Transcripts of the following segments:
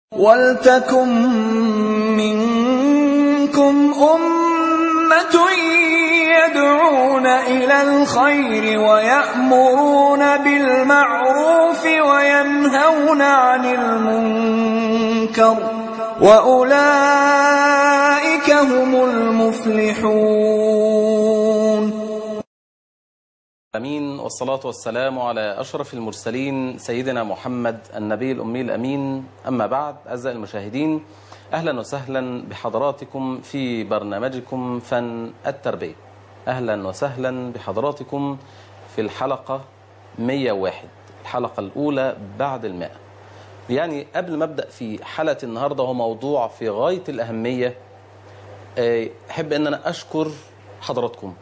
وَلْتَكُن مِّنكُمْ أُمَّةٌ يَدْعُونَ إِلَى الْخَيْرِ وَيَأْمُرُونَ بِالْمَعْرُوفِ وَيَنْهَوْنَ عَنِ الْمُنكَرِ ۚ وَأُولَٰئِكَ هُمُ الْمُفْلِحُونَ امين والصلاه والسلام على اشرف المرسلين سيدنا محمد النبي الامي الامين اما بعد اعزائي المشاهدين اهلا وسهلا بحضراتكم في برنامجكم فن التربيه اهلا وسهلا بحضراتكم في الحلقه 101 الحلقه الاولى بعد المئة يعني قبل ما ابدا في حلقه النهارده هو موضوع في غايه الاهميه احب ان انا اشكر حضراتكم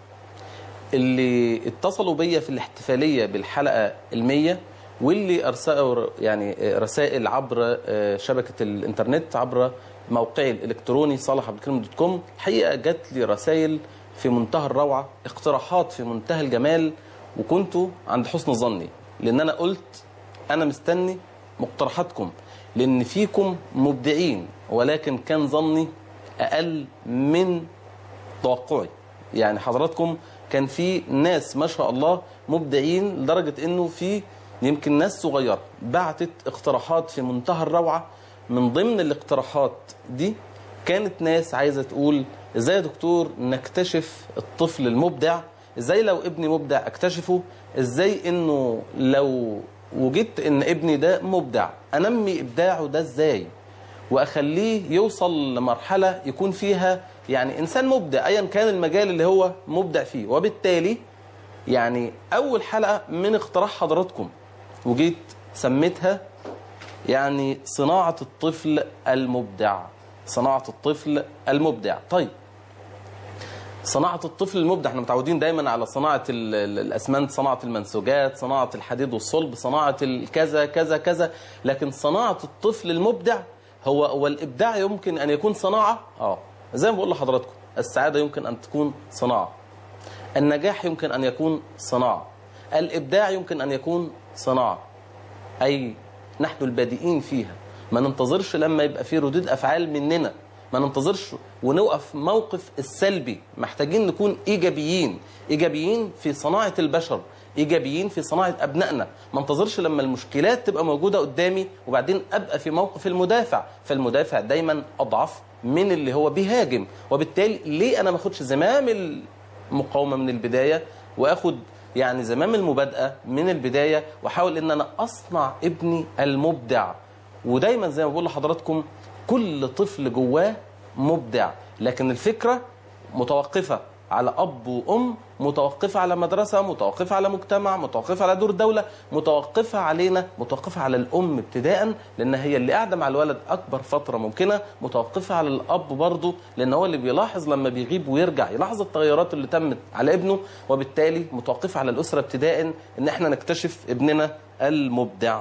اللي اتصلوا بيا في الاحتفاليه بالحلقه المية واللي ارسلوا يعني رسائل عبر شبكه الانترنت عبر موقعي الالكتروني صالح عبد الكريم دوت كوم الحقيقه جات لي رسائل في منتهى الروعه اقتراحات في منتهى الجمال وكنت عند حسن ظني لان انا قلت انا مستني مقترحاتكم لان فيكم مبدعين ولكن كان ظني اقل من توقعي يعني حضراتكم كان في ناس ما شاء الله مبدعين لدرجة انه في يمكن ناس صغيرة بعتت اقتراحات في منتهى الروعة من ضمن الاقتراحات دي كانت ناس عايزة تقول ازاي يا دكتور نكتشف الطفل المبدع ازاي لو ابني مبدع اكتشفه ازاي انه لو وجدت ان ابني ده مبدع انمي ابداعه ده ازاي واخليه يوصل لمرحلة يكون فيها يعني انسان مبدع ايا كان المجال اللي هو مبدع فيه وبالتالي يعني اول حلقه من اقتراح حضراتكم وجيت سميتها يعني صناعه الطفل المبدع صناعه الطفل المبدع طيب صناعه الطفل المبدع احنا متعودين دايما على صناعه الاسمنت صناعه المنسوجات صناعه الحديد والصلب صناعه الكذا كذا كذا لكن صناعه الطفل المبدع هو والابداع يمكن ان يكون صناعه اه زي ما بقول لحضراتكم السعادة يمكن أن تكون صناعة النجاح يمكن أن يكون صناعة الإبداع يمكن أن يكون صناعة أي نحن البادئين فيها ما ننتظرش لما يبقى في ردود أفعال مننا ما ننتظرش ونوقف موقف السلبي محتاجين نكون إيجابيين إيجابيين في صناعة البشر ايجابيين في صناعه ابنائنا ما انتظرش لما المشكلات تبقى موجوده قدامي وبعدين ابقى في موقف المدافع فالمدافع دايما اضعف من اللي هو بيهاجم وبالتالي ليه انا ما اخدش زمام المقاومه من البدايه واخد يعني زمام المبادئه من البدايه واحاول ان انا اصنع ابني المبدع ودايما زي ما بقول لحضراتكم كل طفل جواه مبدع لكن الفكره متوقفه على اب وام متوقفه على مدرسه متوقفه على مجتمع متوقفه على دور دوله متوقفه علينا متوقفه على الام ابتداء لان هي اللي قاعده مع الولد اكبر فتره ممكنه متوقفه على الاب برضه لان هو اللي بيلاحظ لما بيغيب ويرجع يلاحظ التغيرات اللي تمت على ابنه وبالتالي متوقفه على الاسره ابتداء ان احنا نكتشف ابننا المبدع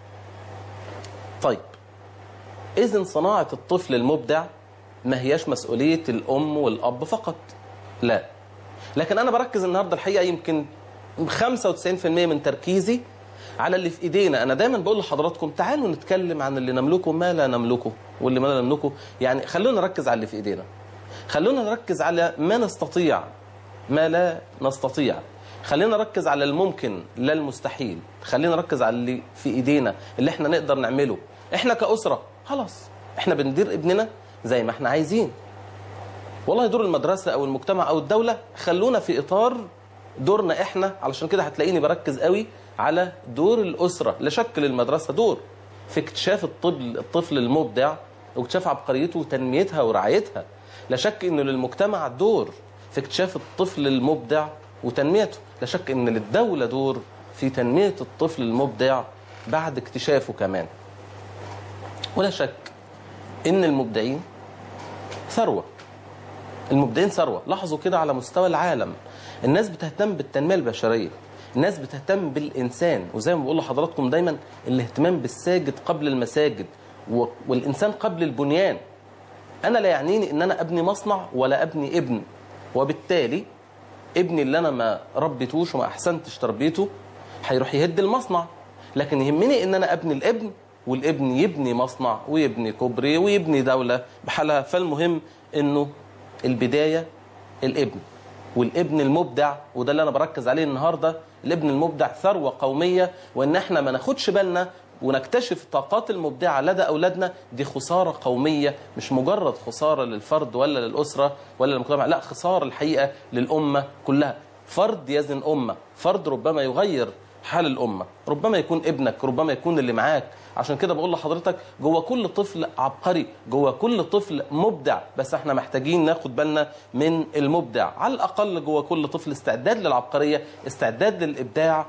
طيب اذا صناعه الطفل المبدع ما هياش مسؤوليه الام والاب فقط لا لكن انا بركز النهارده الحقيقه يمكن 95% من تركيزي على اللي في ايدينا انا دايما بقول لحضراتكم تعالوا نتكلم عن اللي نملكه ما لا نملكه واللي ما لا نملكه يعني خلونا نركز على اللي في ايدينا خلونا نركز على ما نستطيع ما لا نستطيع خلينا نركز على الممكن لا المستحيل خلينا نركز على اللي في ايدينا اللي احنا نقدر نعمله احنا كأسرة خلاص احنا بندير ابننا زي ما احنا عايزين والله دور المدرسة أو المجتمع أو الدولة خلونا في إطار دورنا إحنا علشان كده هتلاقيني بركز قوي على دور الأسرة لا شك للمدرسة دور في اكتشاف الطفل الطفل المبدع واكتشاف عبقريته وتنميتها ورعايتها لا شك إنه للمجتمع دور في اكتشاف الطفل المبدع وتنميته لا شك إن للدولة دور في تنمية الطفل المبدع بعد اكتشافه كمان ولا شك إن المبدعين ثروة المبدعين ثروه لاحظوا كده على مستوى العالم الناس بتهتم بالتنميه البشريه الناس بتهتم بالانسان وزي ما بقول لحضراتكم دايما الاهتمام بالساجد قبل المساجد والانسان قبل البنيان انا لا يعنيني ان انا ابني مصنع ولا ابني ابن وبالتالي ابني اللي انا ما ربيتوش وما احسنتش تربيته هيروح يهد المصنع لكن يهمني ان انا ابني الابن والابن يبني مصنع ويبني كوبري ويبني دولة بحالها فالمهم انه البداية الابن والابن المبدع وده اللي انا بركز عليه النهارده الابن المبدع ثروه قوميه وان احنا ما ناخدش بالنا ونكتشف الطاقات المبدعه لدى اولادنا دي خساره قوميه مش مجرد خساره للفرد ولا للاسره ولا للمجتمع لا خساره الحقيقه للامه كلها فرد يزن امه فرد ربما يغير حال الامه ربما يكون ابنك ربما يكون اللي معاك عشان كده بقول لحضرتك جوه كل طفل عبقري جوه كل طفل مبدع بس احنا محتاجين ناخد بالنا من المبدع على الاقل جوه كل طفل استعداد للعبقريه استعداد للابداع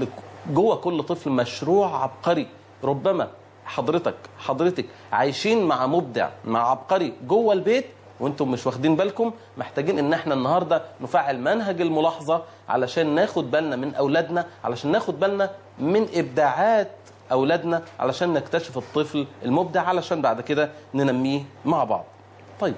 جوه كل طفل مشروع عبقري ربما حضرتك حضرتك عايشين مع مبدع مع عبقري جوه البيت وانتم مش واخدين بالكم محتاجين ان احنا النهارده نفعل منهج الملاحظه علشان ناخد بالنا من اولادنا علشان ناخد بالنا من ابداعات اولادنا علشان نكتشف الطفل المبدع علشان بعد كده ننميه مع بعض طيب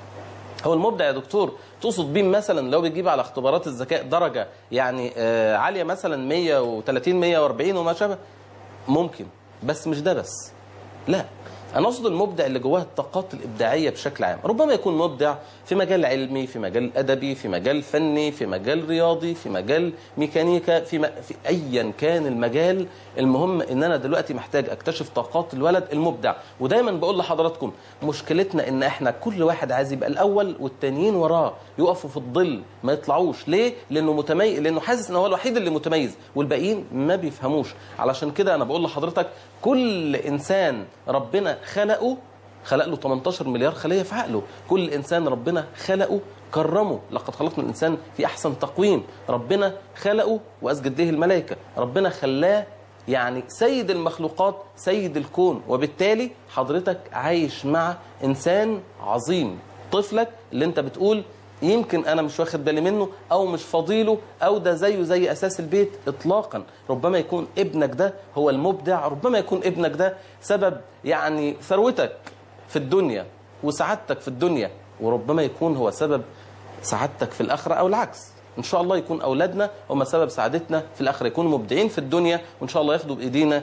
هو المبدع يا دكتور تقصد بيه مثلا لو بيجيب على اختبارات الذكاء درجه يعني آه عاليه مثلا 130 140 وما شابه ممكن بس مش ده بس لا انا اقصد المبدع اللي جواه الطاقات الابداعيه بشكل عام ربما يكون مبدع في مجال علمي في مجال ادبي في مجال فني في مجال رياضي في مجال ميكانيكا في, م... في ايا كان المجال المهم ان انا دلوقتي محتاج اكتشف طاقات الولد المبدع ودايما بقول لحضراتكم مشكلتنا ان احنا كل واحد عايز يبقى الاول والتانيين وراه يقفوا في الظل ما يطلعوش ليه لانه متميز لانه حاسس ان هو الوحيد اللي متميز والباقيين ما بيفهموش علشان كده انا بقول لحضرتك كل انسان ربنا خلقه خلق له 18 مليار خليه في عقله كل انسان ربنا خلقه كرمه لقد خلقنا الانسان في احسن تقويم ربنا خلقه واسجد له الملائكه ربنا خلاه يعني سيد المخلوقات سيد الكون وبالتالي حضرتك عايش مع انسان عظيم طفلك اللي انت بتقول يمكن انا مش واخد بالي منه او مش فضيله او ده زيه زي اساس البيت اطلاقا ربما يكون ابنك ده هو المبدع ربما يكون ابنك ده سبب يعني ثروتك في الدنيا وسعادتك في الدنيا وربما يكون هو سبب سعادتك في الاخره او العكس ان شاء الله يكون اولادنا هم سبب سعادتنا في الاخره يكونوا مبدعين في الدنيا وان شاء الله ياخدوا بايدينا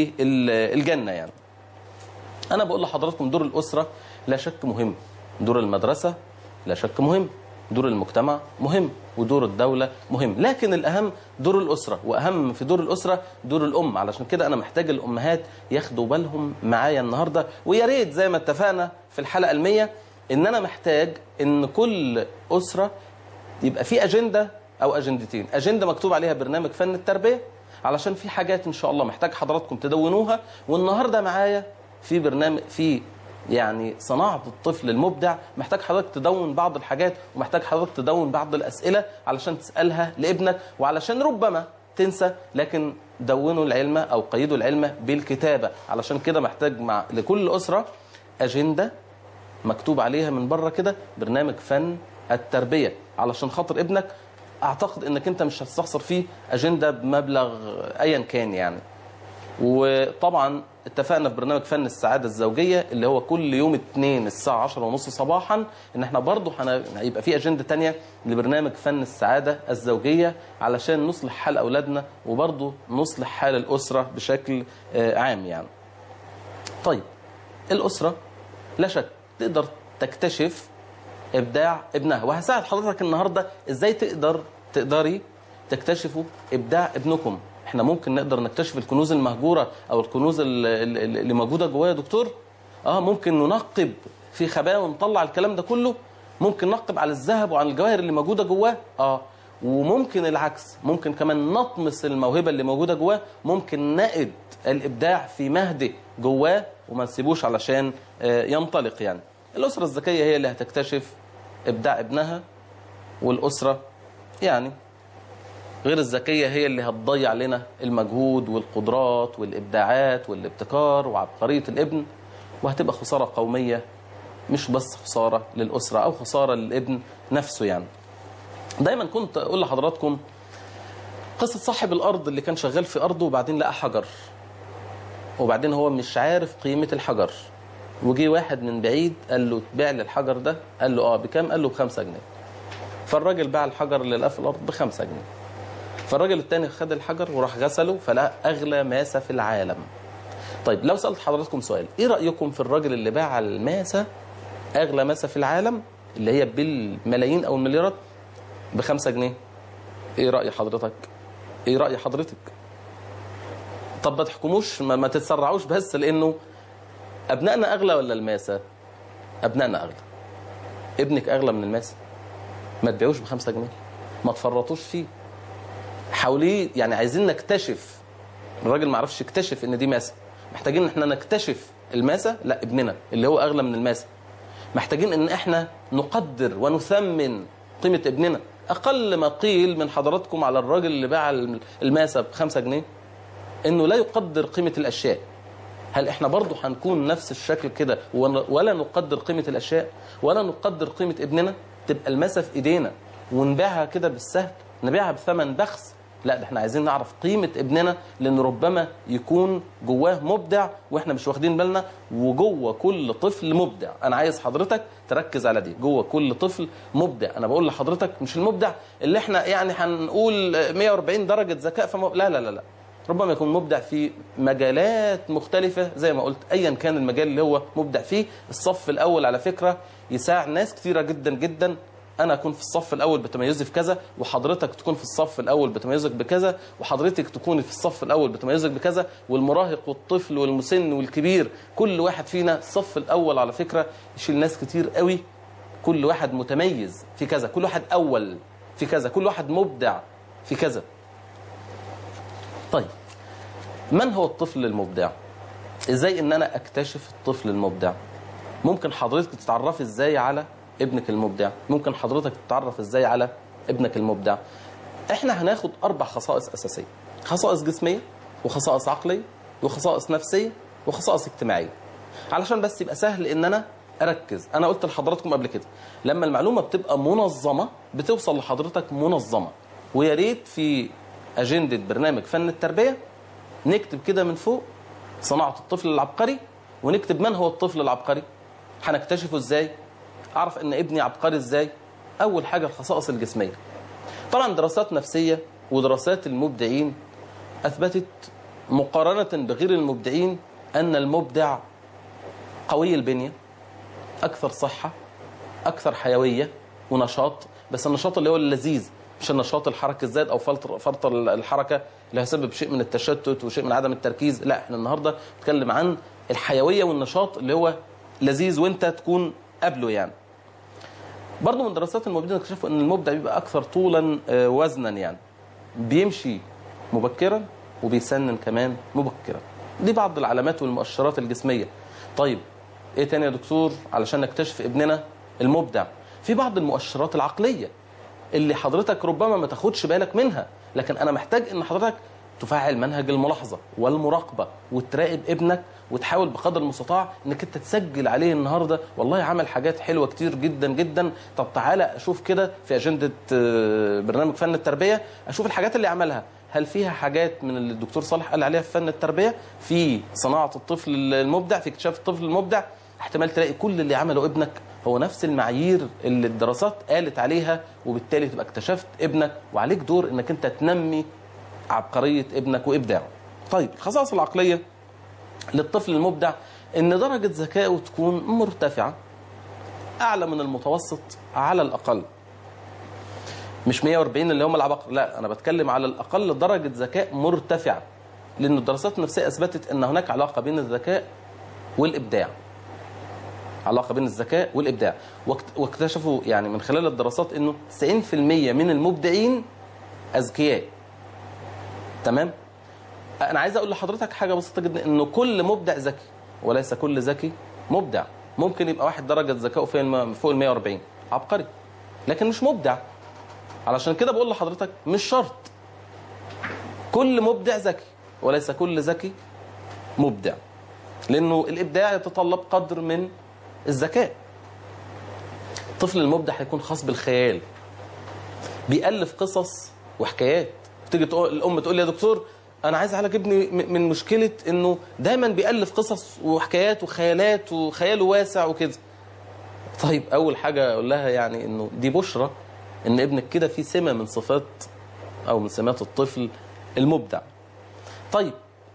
للجنه يعني انا بقول لحضراتكم دور الاسره لا شك مهم دور المدرسه لا شك مهم دور المجتمع مهم ودور الدولة مهم لكن الأهم دور الأسرة وأهم في دور الأسرة دور الأم علشان كده أنا محتاج الأمهات ياخدوا بالهم معايا النهاردة ويا ريت زي ما اتفقنا في الحلقة المية إن أنا محتاج إن كل أسرة يبقى في أجندة أو أجندتين أجندة مكتوب عليها برنامج فن التربية علشان في حاجات إن شاء الله محتاج حضراتكم تدونوها والنهاردة معايا في برنامج في يعني صناعة الطفل المبدع محتاج حضرتك تدون بعض الحاجات ومحتاج حضرتك تدون بعض الأسئلة علشان تسألها لابنك وعلشان ربما تنسى لكن دونوا العلم أو قيدوا العلم بالكتابة علشان كده محتاج مع لكل أسرة أجندة مكتوب عليها من بره كده برنامج فن التربية علشان خاطر ابنك أعتقد أنك أنت مش هتستخسر فيه أجندة بمبلغ أيا كان يعني وطبعا اتفقنا في برنامج فن السعادة الزوجية اللي هو كل يوم اثنين الساعة عشر ونص صباحا ان احنا برضو هيبقى في اجندة تانية لبرنامج فن السعادة الزوجية علشان نصلح حال اولادنا وبرضو نصلح حال الاسرة بشكل عام يعني طيب الاسرة لا شك تقدر تكتشف ابداع ابنها وهساعد حضرتك النهاردة ازاي تقدر تقدري تكتشفوا ابداع ابنكم احنا ممكن نقدر نكتشف الكنوز المهجورة او الكنوز اللي موجودة جواه يا دكتور اه ممكن ننقب في خبايا ونطلع الكلام ده كله ممكن نقب على الذهب وعلى الجواهر اللي موجودة جواه اه وممكن العكس ممكن كمان نطمس الموهبة اللي موجودة جواه ممكن نقد الإبداع في مهده جواه وما نسيبوش علشان ينطلق يعني الأسرة الذكية هي اللي هتكتشف إبداع ابنها والأسرة يعني غير الذكية هي اللي هتضيع لنا المجهود والقدرات والإبداعات والابتكار وعبقرية الابن وهتبقى خسارة قومية مش بس خسارة للأسرة أو خسارة للابن نفسه يعني دايما كنت أقول لحضراتكم قصة صاحب الأرض اللي كان شغال في أرضه وبعدين لقى حجر وبعدين هو مش عارف قيمة الحجر وجي واحد من بعيد قال له تبيع لي الحجر ده قال له اه بكام قال له بخمسة جنيه فالراجل باع الحجر اللي لقاه في الأرض بخمسة جنيه فالراجل التاني خد الحجر وراح غسله فلقى أغلى ماسة في العالم طيب لو سالت حضراتكم سؤال ايه رايكم في الراجل اللي باع الماسه اغلى ماسه في العالم اللي هي بالملايين او المليارات بخمسة جنيه ايه راي حضرتك ايه راي حضرتك طب ما تحكموش ما, ما تتسرعوش بس لانه ابنائنا اغلى ولا الماسه ابنائنا اغلى ابنك اغلى من الماسه ما تبيعوش بخمسة جنيه ما تفرطوش فيه حاوليه يعني عايزين نكتشف الراجل ما عرفش يكتشف ان دي ماسه محتاجين ان احنا نكتشف الماسه لا ابننا اللي هو اغلى من الماسه محتاجين ان احنا نقدر ونثمن قيمه ابننا اقل ما قيل من حضراتكم على الراجل اللي باع الماسه بخمسة جنيه انه لا يقدر قيمه الاشياء هل احنا برضه هنكون نفس الشكل كده ون- ولا نقدر قيمه الاشياء ولا نقدر قيمه ابننا تبقى الماسه في ايدينا ونبيعها كده بالسهل نبيعها بثمن بخس لا ده احنا عايزين نعرف قيمه ابننا لان ربما يكون جواه مبدع واحنا مش واخدين بالنا وجوه كل طفل مبدع انا عايز حضرتك تركز على دي جوه كل طفل مبدع انا بقول لحضرتك مش المبدع اللي احنا يعني هنقول 140 درجه ذكاء فم... لا لا لا لا ربما يكون مبدع في مجالات مختلفة زي ما قلت أيا كان المجال اللي هو مبدع فيه الصف الأول على فكرة يساعد ناس كثيرة جدا جدا أنا أكون في الصف الأول بتميزي في كذا وحضرتك تكون في الصف الأول بتميزك بكذا وحضرتك تكوني في الصف الأول بتميزك بكذا والمراهق والطفل والمسن والكبير كل واحد فينا الصف الأول على فكرة يشيل ناس كتير قوي كل واحد متميز في كذا كل واحد أول في كذا كل واحد مبدع في كذا طيب من هو الطفل المبدع ازاي ان انا اكتشف الطفل المبدع ممكن حضرتك تتعرفي ازاي على ابنك المبدع ممكن حضرتك تتعرف ازاي على ابنك المبدع احنا هناخد اربع خصائص اساسيه خصائص جسميه وخصائص عقليه وخصائص نفسيه وخصائص اجتماعيه علشان بس يبقى سهل ان انا اركز انا قلت لحضراتكم قبل كده لما المعلومه بتبقى منظمه بتوصل لحضرتك منظمه ويا ريت في اجنده برنامج فن التربيه نكتب كده من فوق صناعه الطفل العبقري ونكتب من هو الطفل العبقري هنكتشفه ازاي اعرف ان ابني عبقري ازاي اول حاجه الخصائص الجسميه طبعا دراسات نفسيه ودراسات المبدعين اثبتت مقارنه بغير المبدعين ان المبدع قوي البنيه اكثر صحه اكثر حيويه ونشاط بس النشاط اللي هو اللذيذ مش النشاط الحركي الزائد او فرط فرط الحركه اللي هيسبب شيء من التشتت وشيء من عدم التركيز لا احنا النهارده بنتكلم عن الحيويه والنشاط اللي هو لذيذ وانت تكون قبله يعني برضه من دراسات المبدعين اكتشفوا ان المبدع بيبقى اكثر طولا آه، وزنا يعني بيمشي مبكرا وبيسنن كمان مبكرا دي بعض العلامات والمؤشرات الجسميه طيب ايه تاني يا دكتور علشان نكتشف ابننا المبدع في بعض المؤشرات العقليه اللي حضرتك ربما ما تاخدش بالك منها لكن انا محتاج ان حضرتك تفعل منهج الملاحظه والمراقبه وتراقب ابنك وتحاول بقدر المستطاع انك انت تسجل عليه النهارده والله عمل حاجات حلوه كتير جدا جدا طب تعالى اشوف كده في اجنده آه، برنامج فن التربيه اشوف الحاجات اللي عملها هل فيها حاجات من اللي الدكتور صالح قال عليها في فن التربيه في صناعه الطفل المبدع في اكتشاف الطفل المبدع احتمال تلاقي كل اللي عمله ابنك هو نفس المعايير اللي الدراسات قالت عليها وبالتالي تبقى اكتشفت ابنك وعليك دور انك انت تنمي عبقريه ابنك وابداعه. طيب الخصائص العقليه للطفل المبدع ان درجه ذكائه تكون مرتفعه اعلى من المتوسط على الاقل. مش 140 اللي هم العباقرة لا انا بتكلم على الاقل درجه ذكاء مرتفعه لان الدراسات النفسيه اثبتت ان هناك علاقه بين الذكاء والابداع. علاقه بين الذكاء والابداع واكت- واكتشفوا يعني من خلال الدراسات انه 90% من المبدعين اذكياء تمام انا عايز اقول لحضرتك حاجه بسيطه جدا انه كل مبدع ذكي وليس كل ذكي مبدع ممكن يبقى واحد درجه ذكائه فوق الم- فوق ال 140 عبقري لكن مش مبدع علشان كده بقول لحضرتك مش شرط كل مبدع ذكي وليس كل ذكي مبدع لانه الابداع يتطلب قدر من الذكاء الطفل المبدع هيكون خاص بالخيال بيألف قصص وحكايات تيجي تقول الام تقول لي يا دكتور انا عايز اعالج ابني م- من مشكله انه دايما بيألف قصص وحكايات وخيالات وخياله واسع وكده طيب اول حاجه اقول لها يعني انه دي بشرى ان ابنك كده في سمه من صفات او من سمات الطفل المبدع طيب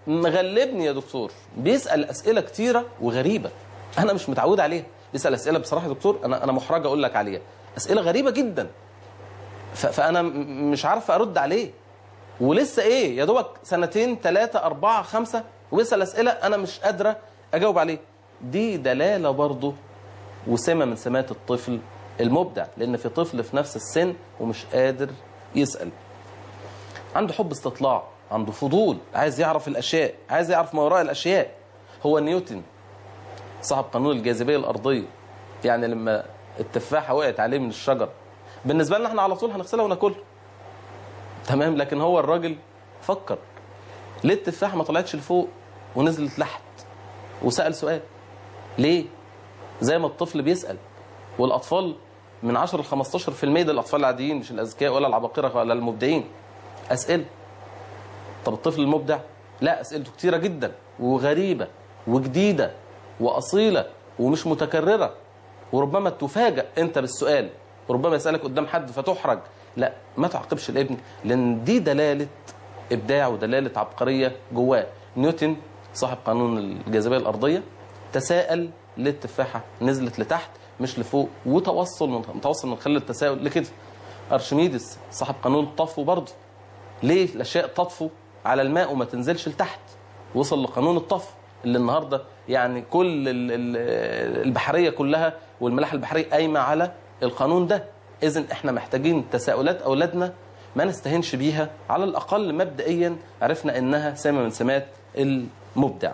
مغلبني يا دكتور بيسال اسئله كتيره وغريبه انا مش متعود عليها بيسال اسئله بصراحه يا دكتور انا انا محرج اقول لك عليها اسئله غريبه جدا ف- فانا م- مش عارف ارد عليه ولسه ايه يا دوبك سنتين ثلاثة أربعة خمسة وبيسأل أسئلة أنا مش قادرة أجاوب عليه دي دلالة برضه وسمة من سمات الطفل المبدع لأن في طفل في نفس السن ومش قادر يسأل عنده حب استطلاع عنده فضول عايز يعرف الأشياء عايز يعرف ما وراء الأشياء هو نيوتن صاحب قانون الجاذبية الأرضية يعني لما التفاحة وقعت عليه من الشجر بالنسبة لنا احنا على طول هنغسلها وناكلها تمام لكن هو الراجل فكر ليه التفاحة ما طلعتش لفوق ونزلت لتحت وسأل سؤال ليه زي ما الطفل بيسأل والأطفال من 10 ل 15% ده الأطفال العاديين مش الأذكياء ولا العباقرة ولا المبدعين أسئلة طب الطفل المبدع لا أسئلته كتيرة جدا وغريبة وجديدة وأصيلة ومش متكررة وربما تفاجأ أنت بالسؤال وربما يسألك قدام حد فتحرج لا ما تعاقبش الابن لأن دي دلالة إبداع ودلالة عبقرية جواه نيوتن صاحب قانون الجاذبية الأرضية تساءل ليه التفاحة نزلت لتحت مش لفوق وتوصل من متوصل من خلال التساؤل لكده أرشميدس صاحب قانون الطفو برضه ليه الاشياء تطفو على الماء وما تنزلش لتحت وصل لقانون الطفو اللي النهارده يعني كل ال- ال- البحريه كلها والملاحه البحريه قايمه على القانون ده اذا احنا محتاجين تساؤلات اولادنا ما نستهينش بيها على الاقل مبدئيا عرفنا انها سمه من سمات المبدع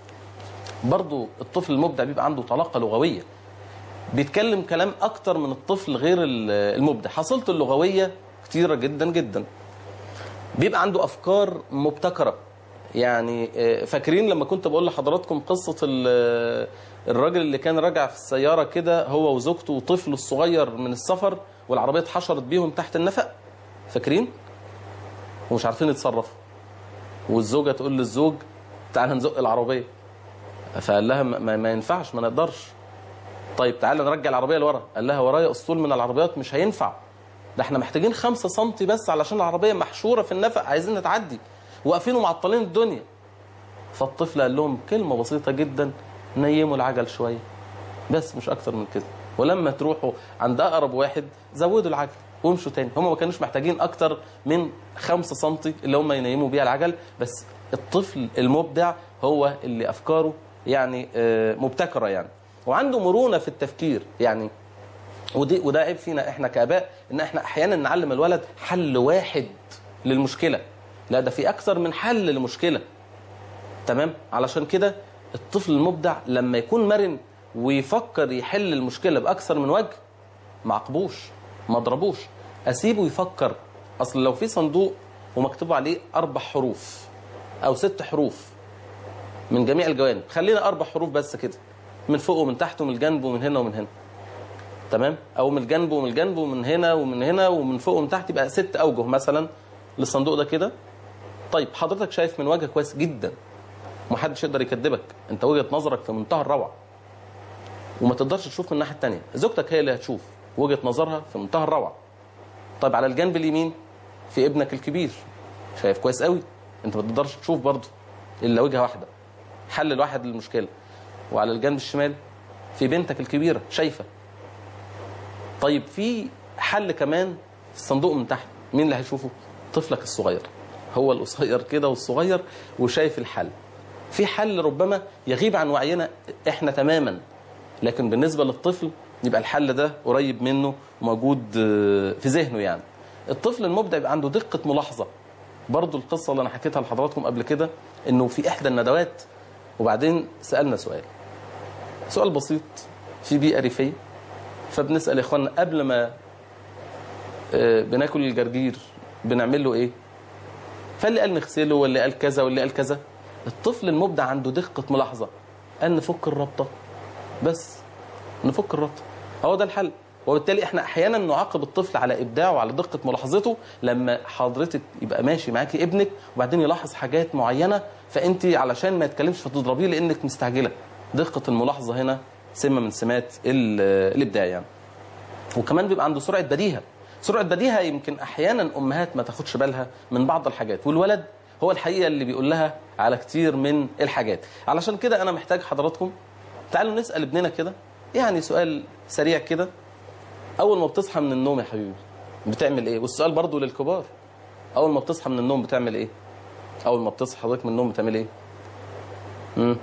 برضو الطفل المبدع بيبقى عنده طلاقه لغويه بيتكلم كلام اكتر من الطفل غير ال- المبدع حصيلته اللغويه كتيره جدا جدا بيبقى عنده افكار مبتكره يعني آه، فاكرين لما كنت بقول لحضراتكم قصه ال- الراجل اللي كان راجع في السياره كده هو وزوجته وطفله الصغير من السفر والعربيه اتحشرت بيهم تحت النفق فاكرين ومش عارفين يتصرفوا والزوجه تقول للزوج تعال نزق العربيه فقال لها ما, ما- ما ينفعش ما نقدرش طيب تعالى نرجع العربيه لورا قال لها ورايا اسطول من العربيات مش هينفع ده احنا محتاجين خمسة سنتي بس علشان العربيه محشوره في النفق عايزين نتعدي واقفين ومعطلين الدنيا فالطفل قال لهم كلمه بسيطه جدا نيموا العجل شويه بس مش اكتر من كده ولما تروحوا عند اقرب واحد زودوا العجل وامشوا تاني هم ما كانوش محتاجين اكتر من خمسة سنتي اللي هم ينيموا بيها العجل بس الطفل المبدع هو اللي افكاره يعني آه، مبتكره يعني وعنده مرونه في التفكير يعني ودي وده عيب فينا احنا كاباء ان احنا احيانا نعلم الولد حل واحد للمشكله لا ده في اكثر من حل لمشكله تمام علشان كده الطفل المبدع لما يكون مرن ويفكر يحل المشكله باكثر من وجه ما عاقبوش ما اضربوش اسيبه يفكر اصل لو في صندوق ومكتوب عليه اربع حروف او ست حروف من جميع الجوانب خلينا اربع حروف بس كده من فوق ومن تحت ومن الجنب ومن هنا ومن هنا تمام او من الجنب ومن الجنب ومن هنا ومن هنا ومن فوق ومن تحت يبقى ست اوجه مثلا للصندوق ده كده طيب حضرتك شايف من وجه كويس جدا ومحدش يقدر يكذبك انت وجهه نظرك في منتهى الروعه وما تقدرش تشوف من الناحيه الثانيه زوجتك هي اللي هتشوف وجهه نظرها في منتهى الروعه طيب على الجنب اليمين في ابنك الكبير شايف كويس قوي انت ما تقدرش تشوف برضه الا وجهه واحده حل الواحد للمشكله وعلى الجنب الشمال في بنتك الكبيره شايفه طيب في حل كمان في الصندوق من تحت مين اللي هيشوفه طفلك الصغير هو القصير كده والصغير وشايف الحل في حل ربما يغيب عن وعينا احنا تماما لكن بالنسبه للطفل يبقى الحل ده قريب منه وموجود آه، في ذهنه يعني الطفل المبدع يبقى عنده دقه ملاحظه برضو القصه اللي انا حكيتها لحضراتكم قبل كده انه في احدى الندوات وبعدين سالنا سؤال سؤال بسيط في بيئه ريفيه فبنسال يا اخوانا قبل ما آه، بناكل الجرجير بنعمل له ايه فاللي قال نغسله واللي قال كذا واللي قال كذا الطفل المبدع عنده دقه ملاحظه ان نفك الرابطه بس نفك الرابطه هو ده الحل وبالتالي احنا احيانا نعاقب الطفل على ابداعه وعلى دقه ملاحظته لما حضرتك يبقى ماشي معاكي ابنك وبعدين يلاحظ حاجات معينه فانت علشان ما يتكلمش فتضربيه لانك مستعجله دقه الملاحظه هنا سمه من سمات ال- الابداع يعني وكمان بيبقى عنده سرعه بديهه سرعه بديهه يمكن احيانا امهات ما تاخدش بالها من بعض الحاجات والولد هو الحقيقه اللي بيقول لها على كتير من الحاجات علشان كده انا محتاج حضراتكم تعالوا نسال ابننا كده يعني سؤال سريع كده اول ما بتصحى من النوم يا حبيبي بتعمل ايه والسؤال برضو للكبار اول ما بتصحى من النوم بتعمل ايه اول ما بتصحى حضرتك من النوم بتعمل ايه امم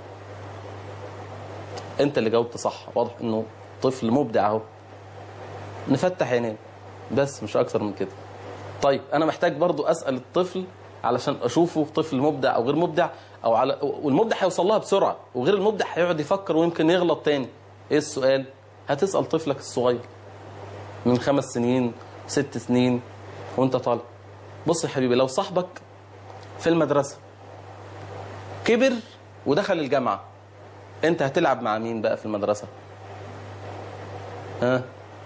انت اللي جاوبت صح واضح انه طفل مبدع اهو نفتح عينيه بس مش اكثر من كده طيب انا محتاج برضو اسال الطفل علشان اشوفه طفل مبدع او غير مبدع او على والمبدع هيوصل لها بسرعه وغير المبدع هيقعد يفكر ويمكن يغلط تاني ايه السؤال هتسال طفلك الصغير من خمس سنين ست سنين وانت طالع بص يا حبيبي لو صاحبك في المدرسه كبر ودخل الجامعه انت هتلعب مع مين بقى في المدرسه ها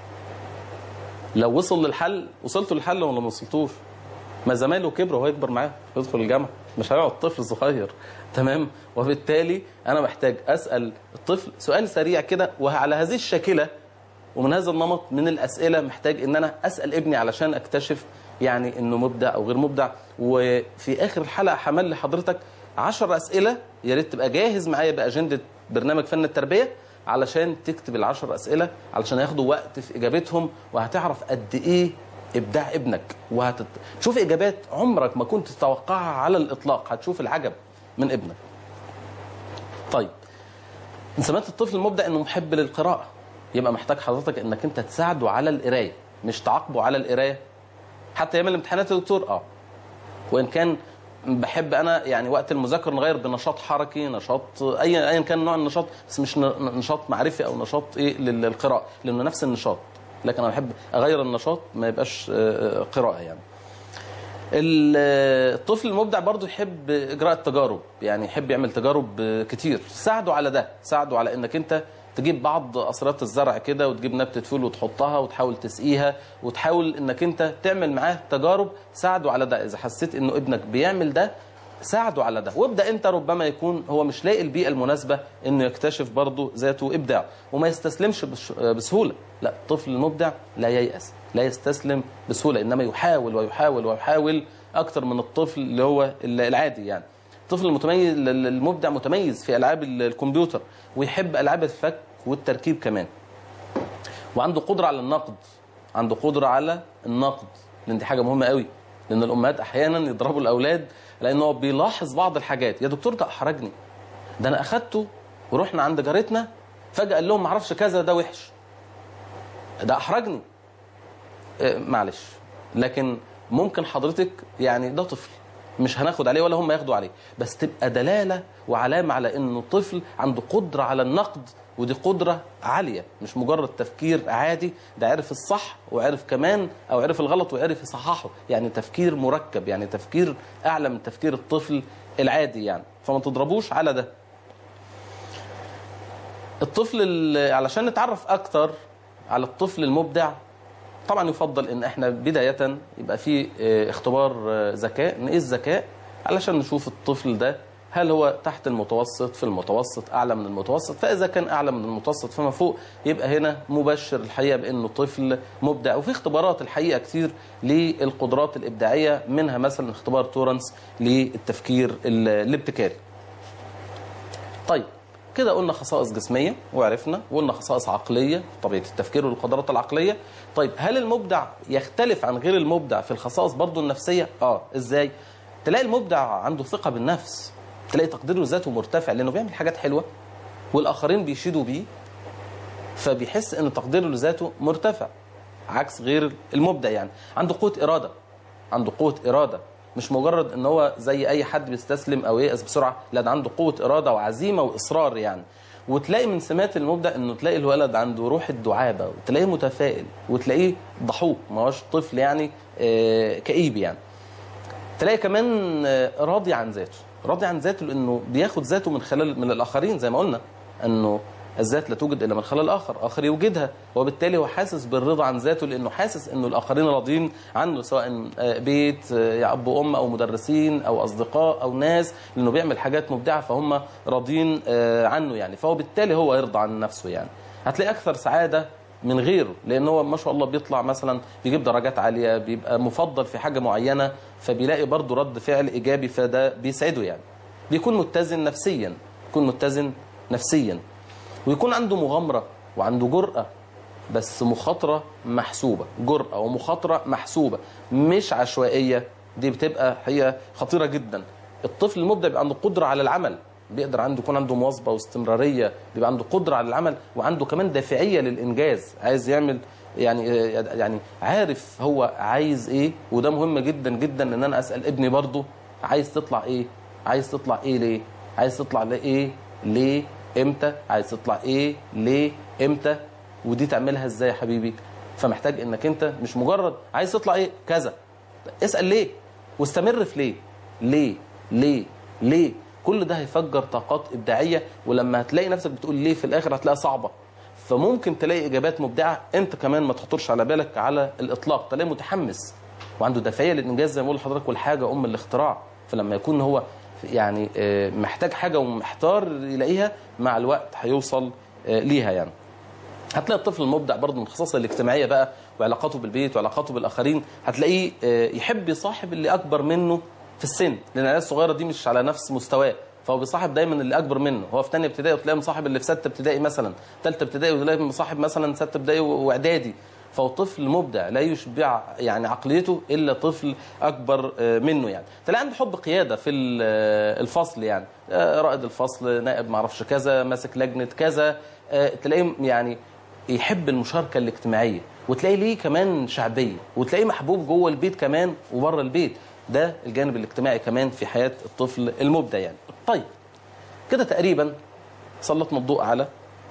لو وصل للحل وصلتوا للحل ولا ما وصلتوش ما زمايله كبر وهو يكبر معاه يدخل الجامعه مش هيقعد طفل صغير تمام وبالتالي انا محتاج اسال الطفل سؤال سريع كده وعلى هذه الشاكله ومن هذا النمط من الاسئله محتاج ان انا اسال ابني علشان اكتشف يعني انه مبدع او غير مبدع وفي اخر الحلقه حمل لحضرتك 10 اسئله يا ريت تبقى جاهز معايا باجنده برنامج فن التربيه علشان تكتب العشر اسئله علشان هياخدوا وقت في اجابتهم وهتعرف قد ايه ابداع ابنك وهتشوف اجابات عمرك ما كنت تتوقعها على الاطلاق هتشوف العجب من ابنك طيب من سمات الطفل المبدع انه محب للقراءه يبقى محتاج حضرتك انك انت تساعده على القرايه مش تعاقبه على القرايه حتى ايام الامتحانات يا دكتور اه وان كان بحب انا يعني وقت المذاكره نغير بنشاط حركي نشاط ايا ايا كان نوع النشاط بس مش ن- نشاط معرفي او نشاط ايه لل- للقراءه لانه نفس النشاط لكن انا بحب اغير النشاط ما يبقاش آه، آه، قراءه يعني ال- آه، الطفل المبدع برضه يحب اجراء التجارب يعني يحب يعمل تجارب آه، كتير ساعده على ده ساعده على انك انت تجيب بعض قصرات الزرع كده وتجيب نبتة فول وتحطها وتحاول تسقيها وتحاول انك انت تعمل معاه تجارب ساعده على ده اذا حسيت انه ابنك بيعمل ده ساعده على ده وابدا انت ربما يكون هو مش لاقي البيئه المناسبه انه يكتشف برضه ذاته ابداع وما يستسلمش بش- بسهوله لا الطفل المبدع لا ييأس لا يستسلم بسهوله انما يحاول ويحاول ويحاول اكتر من الطفل اللي هو العادي يعني الطفل المتميز المبدع متميز في العاب الكمبيوتر ويحب العاب الفك والتركيب كمان وعنده قدره على النقد عنده قدره على النقد لان دي حاجه مهمه قوي لان الامهات احيانا يضربوا الاولاد لانه هو بيلاحظ بعض الحاجات يا دكتور ده احرجني ده انا اخدته ورحنا عند جارتنا فجاه قال لهم ما اعرفش كذا ده وحش ده احرجني آه، معلش لكن ممكن حضرتك يعني ده طفل مش هناخد عليه ولا هم ياخدوا عليه بس تبقى دلالة وعلامة على انه طفل عنده قدرة على النقد ودي قدرة عالية مش مجرد تفكير عادي ده عرف الصح وعرف كمان او عرف الغلط وعرف يصححه يعني تفكير مركب يعني تفكير اعلى من تفكير الطفل العادي يعني فما تضربوش على ده الطفل ال- علشان نتعرف اكتر على الطفل المبدع طبعا يفضل ان احنا بدايه يبقى في اه، اختبار اه، ذكاء نقيس ذكاء علشان نشوف الطفل ده هل هو تحت المتوسط في المتوسط اعلى من المتوسط فاذا كان اعلى من المتوسط فما فوق يبقى هنا مبشر الحقيقه بانه طفل مبدع وفي اختبارات الحقيقه كتير للقدرات الابداعيه منها مثلا اختبار تورنس للتفكير ال- الابتكاري طيب كده قلنا خصائص جسمية وعرفنا وقلنا خصائص عقلية طبيعة التفكير والقدرات العقلية طيب هل المبدع يختلف عن غير المبدع في الخصائص برضو النفسية اه ازاي تلاقي المبدع عنده ثقة بالنفس تلاقي تقديره لذاته مرتفع لانه بيعمل حاجات حلوة والاخرين بيشيدوا بيه فبيحس ان تقديره لذاته مرتفع عكس غير المبدع يعني عنده قوة إرادة عنده قوة إرادة مش مجرد ان هو زي اي حد بيستسلم او ييأس بسرعة لا ده عنده قوة إرادة وعزيمة وإصرار يعني وتلاقي من سمات المبدع انه تلاقي الولد عنده روح الدعابة وتلاقيه متفائل وتلاقيه ضحوك ما هوش طفل يعني آه، كئيب يعني تلاقي كمان آه، راضي عن ذاته راضي عن ذاته لانه بياخد ذاته من خلال من الاخرين زي ما قلنا انه الذات لا توجد الا من خلال الاخر اخر يوجدها وبالتالي هو حاسس بالرضا عن ذاته لانه حاسس انه الاخرين راضيين عنه سواء آه، بيت آه، يا اب وام او مدرسين او اصدقاء او ناس لانه بيعمل حاجات مبدعه فهم راضيين آه، عنه يعني فهو بالتالي هو يرضى عن نفسه يعني هتلاقي اكثر سعاده من غيره لان هو ما شاء الله بيطلع مثلا بيجيب درجات عاليه بيبقى مفضل في حاجه معينه فبيلاقي برضه رد فعل ايجابي فده بيسعده يعني بيكون متزن نفسيا يكون متزن نفسيا ويكون عنده مغامره وعنده جرأه بس مخاطره محسوبه جرأه ومخاطره محسوبه مش عشوائيه دي بتبقى هي خطيره جدا الطفل المبدع بيبقى عنده قدره على العمل بيقدر عنده يكون عنده مواظبه واستمراريه بيبقى عنده قدره على العمل وعنده كمان دافعيه للانجاز عايز يعمل يعني يعني عارف هو عايز ايه وده مهم جدا جدا ان انا اسال ابني برضه عايز تطلع ايه عايز تطلع ايه ليه عايز تطلع لايه ليه امتى عايز تطلع ايه ليه امتى ودي تعملها ازاي يا حبيبي فمحتاج انك انت مش مجرد عايز تطلع ايه كذا اسال ليه واستمر في ليه ليه ليه ليه كل ده هيفجر طاقات ابداعيه ولما هتلاقي نفسك بتقول ليه في الاخر هتلاقيها صعبه فممكن تلاقي اجابات مبدعه انت كمان ما تخطرش على بالك على الاطلاق تلاقيه متحمس وعنده دافعيه للانجاز زي ما بقول لحضرتك والحاجه ام الاختراع فلما يكون هو يعني آه، محتاج حاجه ومحتار يلاقيها مع الوقت هيوصل آه، ليها يعني هتلاقي الطفل المبدع برضه من خصائصه الاجتماعيه بقى وعلاقاته بالبيت وعلاقاته بالاخرين هتلاقيه آه، يحب يصاحب اللي اكبر منه في السن لان العيال الصغيره دي مش على نفس مستواه فهو بيصاحب دايما اللي اكبر منه هو في ثانيه ابتدائي وتلاقيه مصاحب اللي في سته ابتدائي مثلا ثالثه ابتدائي وتلاقيه مصاحب مثلا سته ابتدائي واعدادي فهو طفل مبدع لا يشبع يعني عقليته الا طفل اكبر آه، منه يعني تلاقي عنده حب قياده في ال- آه، الفصل يعني آه، رائد الفصل نائب معرفش كذا ماسك لجنه كذا آه، تلاقيه يعني يحب المشاركه الاجتماعيه وتلاقي ليه كمان شعبيه وتلاقيه محبوب جوه البيت كمان وبره البيت ده الجانب الاجتماعي كمان في حياه الطفل المبدع يعني طيب كده تقريبا سلطنا الضوء على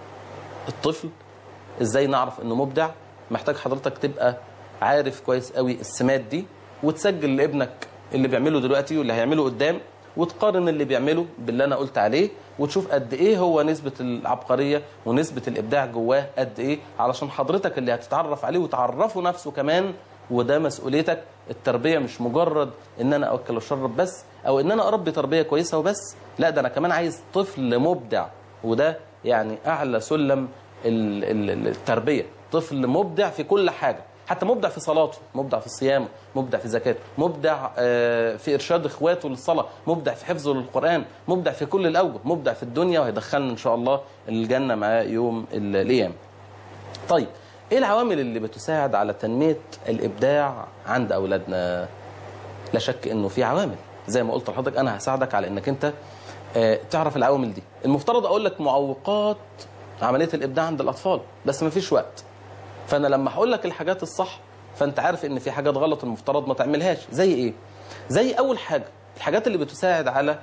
الطفل ازاي نعرف انه مبدع محتاج حضرتك تبقى عارف كويس قوي السمات دي وتسجل لابنك اللي بيعمله دلوقتي واللي هيعمله قدام وتقارن اللي بيعمله باللي انا قلت عليه وتشوف قد ايه هو نسبة العبقرية ونسبة الابداع جواه قد ايه علشان حضرتك اللي هتتعرف عليه وتعرفه نفسه كمان وده مسؤوليتك التربية مش مجرد ان انا اوكل واشرب بس او ان انا اربي تربية كويسة وبس لا ده انا كمان عايز طفل مبدع وده يعني اعلى سلم ال- ال- التربية طفل مبدع في كل حاجة حتى مبدع في صلاته مبدع في صيامه مبدع في زكاته مبدع آه، في إرشاد إخواته للصلاة مبدع في حفظه للقرآن مبدع في كل الأوجه مبدع في الدنيا وهيدخلنا إن شاء الله الجنة معاه يوم ال- القيامة طيب إيه العوامل اللي بتساعد على تنمية الإبداع عند أولادنا لا شك انه في عوامل زي ما قلت لحضرتك انا هساعدك على انك انت آه، تعرف العوامل دي المفترض اقول لك معوقات عمليه الابداع عند الاطفال بس ما فيش وقت فانا لما هقول لك الحاجات الصح فانت عارف ان في حاجات غلط المفترض ما تعملهاش زي ايه زي اول حاجه الحاجات اللي بتساعد على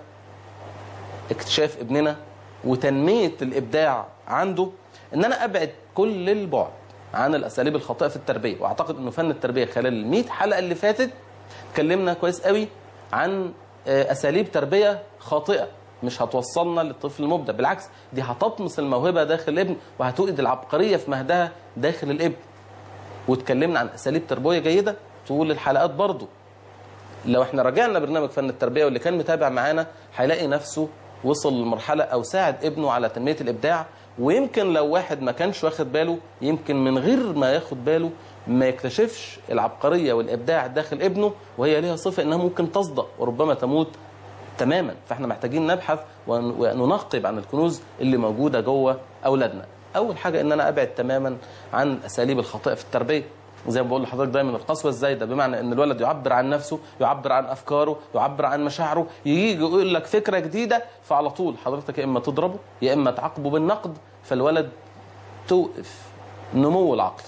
اكتشاف ابننا وتنميه الابداع عنده ان انا ابعد كل البعد عن الاساليب الخاطئه في التربيه واعتقد انه فن التربيه خلال ال 100 حلقه اللي فاتت اتكلمنا كويس قوي عن آه، اساليب تربيه خاطئه مش هتوصلنا للطفل المبدع بالعكس دي هتطمس الموهبه داخل الابن وهتوقد العبقريه في مهدها داخل الابن واتكلمنا عن اساليب تربويه جيده طول الحلقات برضو لو احنا رجعنا برنامج فن التربيه واللي كان متابع معانا هيلاقي نفسه وصل لمرحله او ساعد ابنه على تنميه الابداع ويمكن لو واحد ما كانش واخد باله يمكن من غير ما ياخد باله ما يكتشفش العبقريه والابداع داخل ابنه وهي ليها صفه انها ممكن تصدق وربما تموت تماما فاحنا محتاجين نبحث ون- وننقب عن الكنوز اللي موجوده جوه اولادنا اول حاجه ان انا ابعد تماما عن الاساليب الخاطئه في التربيه زي ما بقول لحضرتك دايما القسوه الزايده بمعنى ان الولد يعبر عن نفسه يعبر عن افكاره يعبر عن مشاعره يجي يقول لك فكره جديده فعلى طول حضرتك يا اما تضربه يا اما تعاقبه بالنقد فالولد توقف نمو العقل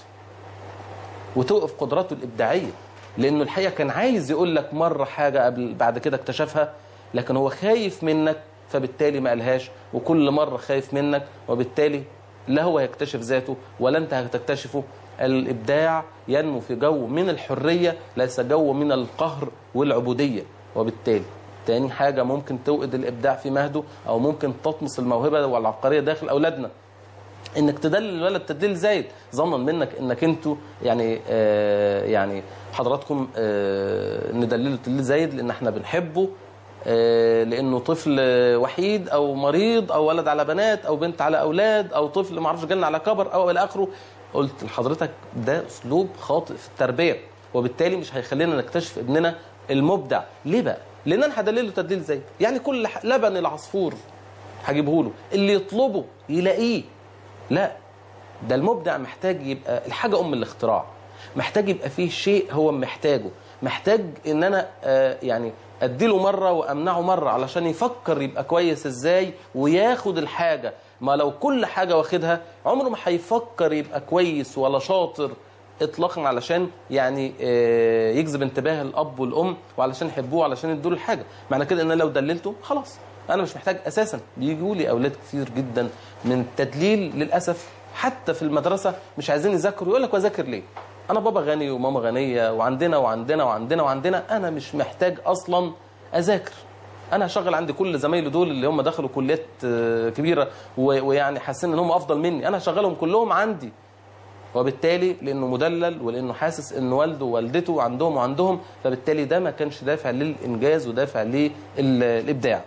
وتوقف قدراته الابداعيه لانه الحقيقه كان عايز يقول لك مره حاجه قبل بعد كده اكتشفها لكن هو خايف منك فبالتالي ما قالهاش وكل مره خايف منك وبالتالي لا هو هيكتشف ذاته ولا انت هتكتشفه الابداع ينمو في جو من الحريه ليس جو من القهر والعبوديه وبالتالي تاني حاجة ممكن توقد الإبداع في مهده أو ممكن تطمس الموهبة والعبقرية داخل أولادنا انك تدلل الولد تدليل زايد ظنا منك انك انتوا يعني آه يعني حضراتكم آه ندلله تدليل زايد لان احنا بنحبه آه لانه طفل وحيد او مريض او ولد على بنات او بنت على اولاد او طفل ما اعرفش جالنا على كبر او الى اخره قلت لحضرتك ده اسلوب خاطئ في التربيه وبالتالي مش هيخلينا نكتشف ابننا المبدع ليه بقى لان انا هدلله تدليل زي يعني كل ح- لبن العصفور هجيبه له اللي يطلبه يلاقيه لا ده المبدع محتاج يبقى الحاجه ام الاختراع محتاج يبقى فيه شيء هو محتاجه محتاج ان انا آه، يعني اديله مره وامنعه مره علشان يفكر يبقى كويس ازاي وياخد الحاجه ما لو كل حاجه واخدها عمره ما هيفكر يبقى كويس ولا شاطر اطلاقا علشان يعني آه، يجذب انتباه الاب والام وعلشان يحبوه علشان يدوا له الحاجه معنى كده ان انا لو دللته خلاص انا مش محتاج اساسا بيجوا لي اولاد كتير جدا من التدليل للاسف حتى في المدرسه مش عايزين يذاكروا يقول لك واذاكر ليه انا بابا غني وماما غنيه وعندنا وعندنا وعندنا وعندنا انا مش محتاج اصلا اذاكر انا هشغل عندي كل زمايلي دول اللي هم دخلوا كليات آه، كبيره و- ويعني حاسين ان هم افضل مني انا هشغلهم كلهم عندي وبالتالي لانه مدلل ولانه حاسس ان والده ووالدته عندهم وعندهم فبالتالي ده ما كانش دافع للانجاز ودافع للابداع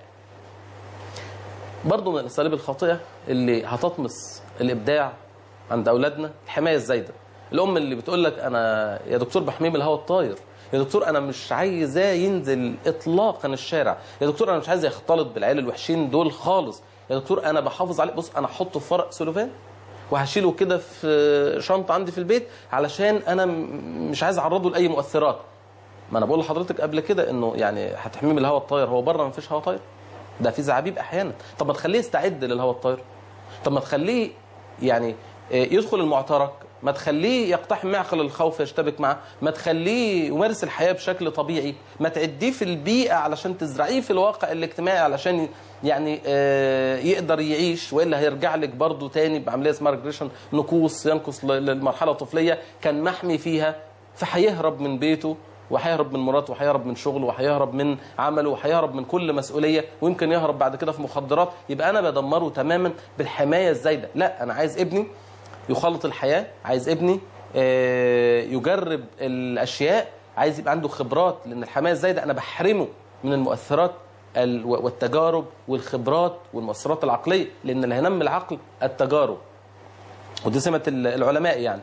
برضه من الاساليب الخاطئه اللي هتطمس الابداع عند اولادنا الحمايه الزايده الام اللي بتقول لك انا يا دكتور بحميه من الهواء الطاير يا دكتور انا مش عايزاه ينزل اطلاقا الشارع يا دكتور انا مش عايز يختلط بالعيال الوحشين دول خالص يا دكتور انا بحافظ عليه بص انا احطه في ورق سلوفان وهشيله كده في شنطه عندي في البيت علشان انا م- مش عايز اعرضه لاي مؤثرات ما انا بقول لحضرتك قبل كده انه يعني هتحميه من الهواء الطاير هو بره ما فيش هواء طاير ده في زعابيب احيانا طب ما تخليه يستعد للهواء الطاير طب ما تخليه يعني آه، يدخل المعترك ما تخليه يقتحم معقل الخوف يشتبك معه ما تخليه يمارس الحياة بشكل طبيعي ما تعديه في البيئة علشان تزرعيه في الواقع الاجتماعي علشان يعني آه، يقدر يعيش والا هيرجع لك برضه تاني بعمليه اسمها ريجريشن نقوص ينقص ل- للمرحله الطفليه كان محمي فيها فهيهرب من بيته وهيهرب من مراته وهيهرب من شغله وهيهرب من عمله وهيهرب من كل مسؤوليه ويمكن يهرب بعد كده في مخدرات يبقى انا بدمره تماما بالحمايه الزايده لا انا عايز ابني يخلط الحياه عايز ابني آه، يجرب الاشياء عايز يبقى عنده خبرات لان الحمايه الزايده انا بحرمه من المؤثرات ال- والتجارب والخبرات والمؤثرات العقليه لان اللي هينمي العقل التجارب ودي سمه ال- العلماء يعني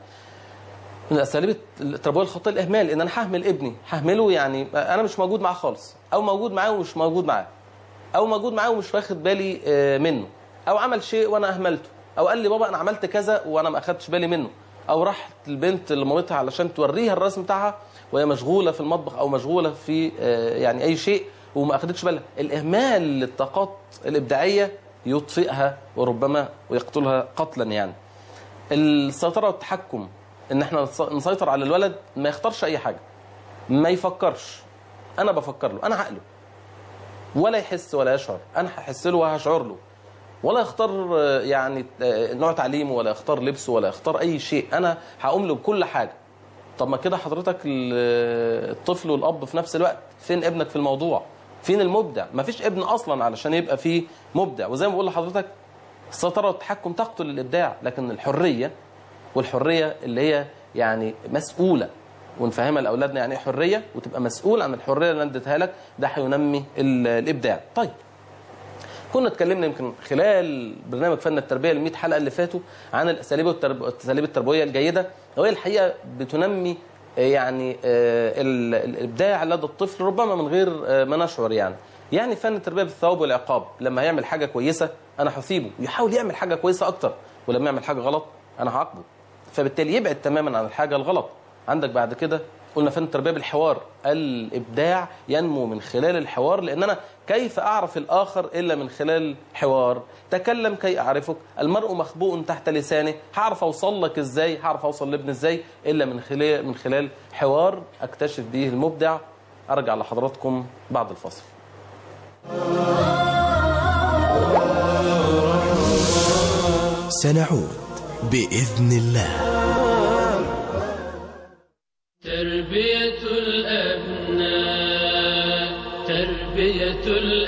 من اساليب التربويه الخاطئه الاهمال ان انا ههمل ابني ههمله يعني انا مش موجود معاه خالص او موجود معاه ومش موجود معاه او موجود معاه ومش واخد بالي آه، منه او عمل شيء وانا اهملته او قال لي بابا انا عملت كذا وانا ما اخدتش بالي منه او راحت البنت لمامتها علشان توريها الرسم بتاعها وهي مشغوله في المطبخ او مشغوله في آه، يعني اي شيء وما اخدتش بالها الاهمال للطاقات الابداعيه يطفئها وربما ويقتلها قتلا يعني السيطره والتحكم ان احنا نس- نسيطر على الولد ما يختارش اي حاجه ما يفكرش انا بفكر له انا عقله ولا يحس ولا يشعر انا هحس له وهشعر له ولا يختار آه، يعني آه، نوع تعليمه ولا يختار لبسه ولا يختار اي شيء انا هقوم له بكل حاجه طب ما كده حضرتك ال- الطفل والاب في نفس الوقت فين ابنك في الموضوع فين المبدع ما فيش ابن اصلا علشان يبقى فيه مبدع وزي ما بقول لحضرتك السيطره والتحكم تقتل الابداع لكن الحريه والحريه اللي هي يعني مسؤوله ونفهمها لاولادنا يعني ايه حريه وتبقى مسؤول عن الحريه اللي انا اديتها لك ده هينمي ال- الابداع طيب كنا اتكلمنا يمكن خلال برنامج فن التربيه ال 100 حلقه اللي فاتوا عن الاساليب والترب... الاساليب التربويه الجيده وهي الحقيقه بتنمي آه، يعني آه، ال- الابداع لدى الطفل ربما من غير آه، ما نشعر يعني يعني فن التربيه بالثواب والعقاب لما يعمل حاجه كويسه انا هثيبه ويحاول يعمل حاجه كويسه اكتر ولما يعمل حاجه غلط انا هعاقبه فبالتالي يبعد تماما عن الحاجه الغلط عندك بعد كده قلنا فن التربيه بالحوار الابداع ينمو من خلال الحوار لان انا كيف اعرف الاخر الا من خلال حوار تكلم كي اعرفك المرء مخبوء تحت لسانه هعرف اوصل لك ازاي هعرف اوصل لابني ازاي الا من خلال من خلال حوار اكتشف به المبدع ارجع لحضراتكم بعد الفصل سنعود بإذن الله تربية الأبناء تربية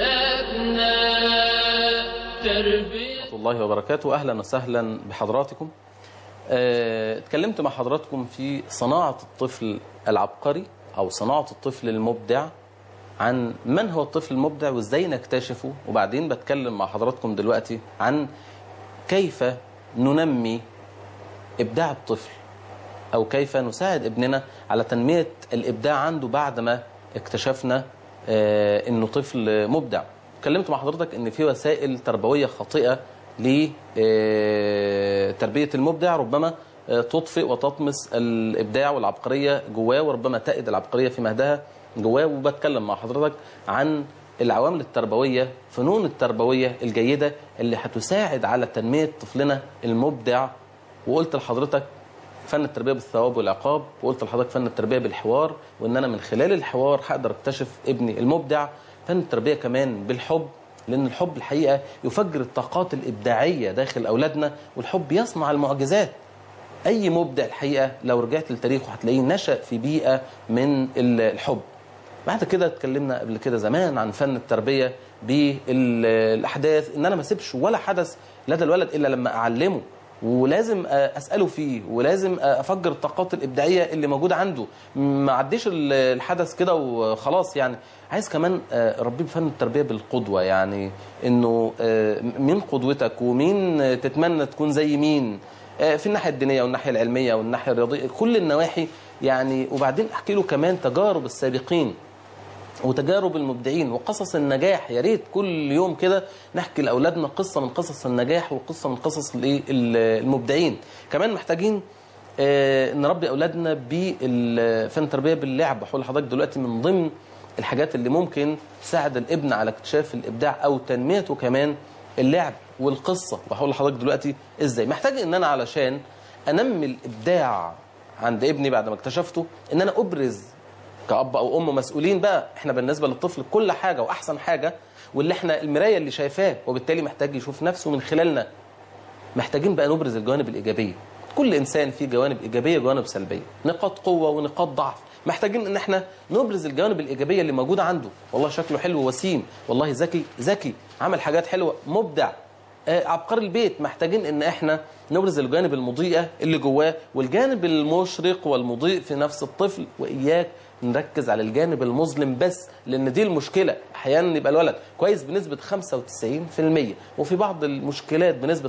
الأبناء تربية ورحمة الله وبركاته أهلا وسهلا بحضراتكم آه، اتكلمت مع حضراتكم في صناعة الطفل العبقري أو صناعة الطفل المبدع عن من هو الطفل المبدع وازاي نكتشفه وبعدين بتكلم مع حضراتكم دلوقتي عن كيف ننمي ابداع الطفل او كيف نساعد ابننا على تنميه الابداع عنده بعد ما اكتشفنا آه، انه طفل مبدع اتكلمت مع حضرتك ان في وسائل تربويه خاطئه لتربيه المبدع ربما آه، تطفئ وتطمس الابداع والعبقريه جواه وربما تأد العبقريه في مهدها جواه وبتكلم مع حضرتك عن العوامل التربويه فنون التربويه الجيده اللي هتساعد على تنميه طفلنا المبدع وقلت لحضرتك فن التربيه بالثواب والعقاب وقلت لحضرتك فن التربيه بالحوار وان انا من خلال الحوار هقدر اكتشف ابني المبدع فن التربيه كمان بالحب لان الحب الحقيقه يفجر الطاقات الابداعيه داخل اولادنا والحب يصنع المعجزات اي مبدع الحقيقه لو رجعت لتاريخه هتلاقيه نشا في بيئه من ال- الحب بعد كده اتكلمنا قبل كده زمان عن فن التربيه بالاحداث ان انا ما اسيبش ولا حدث لدى الولد الا لما اعلمه ولازم اساله فيه ولازم افجر الطاقات الابداعيه اللي موجوده عنده ما عديش ال- الحدث كده وخلاص يعني عايز كمان ربيه بفن التربيه بالقدوه يعني انه مين قدوتك ومين تتمنى تكون زي مين في الناحيه الدينيه والناحيه العلميه والناحيه الرياضيه كل النواحي يعني وبعدين احكي له كمان تجارب السابقين وتجارب المبدعين وقصص النجاح يا ريت كل يوم كده نحكي لاولادنا قصه من قصص النجاح وقصه من قصص الايه المبدعين كمان محتاجين آه، نربي اولادنا بفن التربيه باللعب هقول لحضرتك دلوقتي من ضمن الحاجات اللي ممكن تساعد الابن على اكتشاف الابداع او تنميته كمان اللعب والقصه وهقول لحضرتك دلوقتي ازاي محتاج ان انا علشان انمي الابداع عند ابني بعد ما اكتشفته ان انا ابرز كأب أو أم مسؤولين بقى احنا بالنسبة للطفل كل حاجة وأحسن حاجة واللي احنا المراية اللي شايفاه وبالتالي محتاج يشوف نفسه من خلالنا محتاجين بقى نبرز الجوانب الإيجابية كل إنسان فيه جوانب إيجابية وجوانب سلبية نقاط قوة ونقاط ضعف محتاجين ان احنا نبرز الجوانب الإيجابية اللي موجودة عنده والله شكله حلو وسيم والله ذكي ذكي عمل حاجات حلوة مبدع آه، عبقري البيت محتاجين ان احنا نبرز الجانب المضيئة اللي جواه والجانب المشرق والمضيء في نفس الطفل وإياك نركز على الجانب المظلم بس لان دي المشكله احيانا يبقى الولد كويس بنسبه 95% وفي بعض المشكلات بنسبه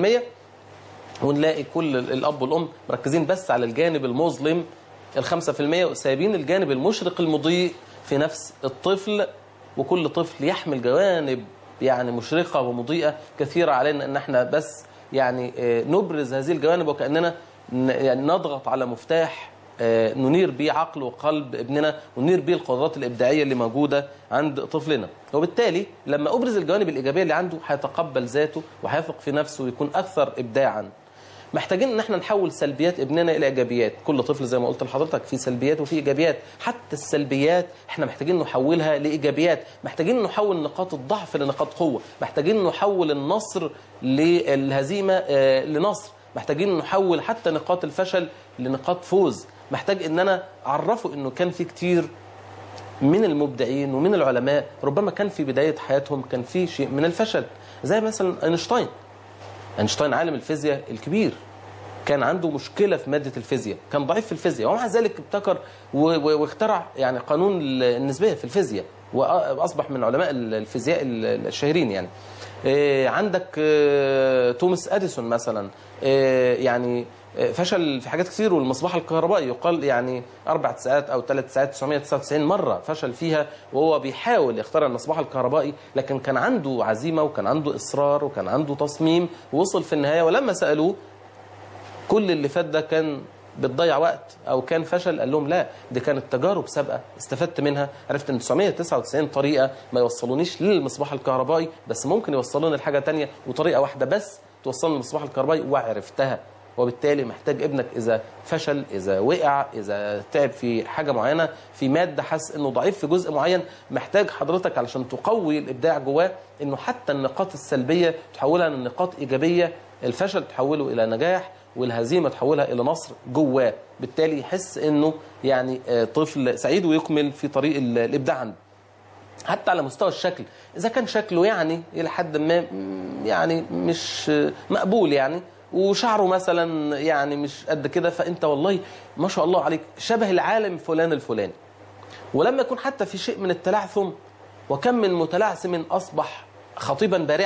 5% ونلاقي كل الاب والام مركزين بس على الجانب المظلم ال 5% وسايبين الجانب المشرق المضيء في نفس الطفل وكل طفل يحمل جوانب يعني مشرقه ومضيئه كثيره علينا ان احنا بس يعني آه، نبرز هذه الجوانب وكاننا ن- يعني نضغط على مفتاح آه، ننير بيه عقل وقلب ابننا وننير بيه القدرات الابداعيه اللي موجوده عند طفلنا وبالتالي لما ابرز الجوانب الايجابيه اللي عنده هيتقبل ذاته وهيثق في نفسه ويكون اكثر ابداعا محتاجين ان احنا نحول سلبيات ابننا الى ايجابيات كل طفل زي ما قلت لحضرتك في سلبيات وفي ايجابيات حتى السلبيات احنا محتاجين نحولها لايجابيات محتاجين نحول نقاط الضعف لنقاط قوه محتاجين نحول النصر للهزيمه آه، لنصر محتاجين نحول حتى نقاط الفشل لنقاط فوز محتاج ان انا اعرفه انه كان في كتير من المبدعين ومن العلماء ربما كان في بدايه حياتهم كان في شيء من الفشل زي مثلا اينشتاين اينشتاين عالم الفيزياء الكبير كان عنده مشكلة في مادة الفيزياء كان ضعيف في الفيزياء ومع ذلك ابتكر و- و- واخترع يعني قانون النسبية في الفيزياء وأصبح من علماء الفيزياء الشهيرين يعني إيه، عندك آه، توماس أديسون مثلا آه، يعني آه، فشل في حاجات كتير والمصباح الكهربائي يقال يعني أربع ساعات أو ثلاث ساعات 999 مرة فشل فيها وهو بيحاول يخترع المصباح الكهربائي لكن كان عنده عزيمة وكان عنده إصرار وكان عنده تصميم ووصل في النهاية ولما سألوه كل اللي فات ده كان بتضيع وقت او كان فشل قال لهم لا دي كانت تجارب سابقه استفدت منها عرفت ان 999 طريقه ما يوصلونيش للمصباح الكهربائي بس ممكن يوصلوني لحاجه تانية وطريقه واحده بس توصلني للمصباح الكهربائي وعرفتها وبالتالي محتاج ابنك اذا فشل اذا وقع اذا تعب في حاجه معينه في ماده حس انه ضعيف في جزء معين محتاج حضرتك علشان تقوي الابداع جواه انه حتى النقاط السلبيه تحولها لنقاط ايجابيه الفشل تحوله الى نجاح والهزيمه تحولها الى نصر جواه بالتالي يحس انه يعني آه، طفل سعيد ويكمل في طريق ال- الابداع عنده حتى على مستوى الشكل اذا كان شكله يعني الى حد ما م- يعني مش مقبول يعني وشعره مثلا يعني مش قد كده فانت والله ما شاء الله عليك شبه العالم فلان الفلاني ولما يكون حتى في شيء من التلعثم وكم من متلعثم اصبح خطيبا بارعا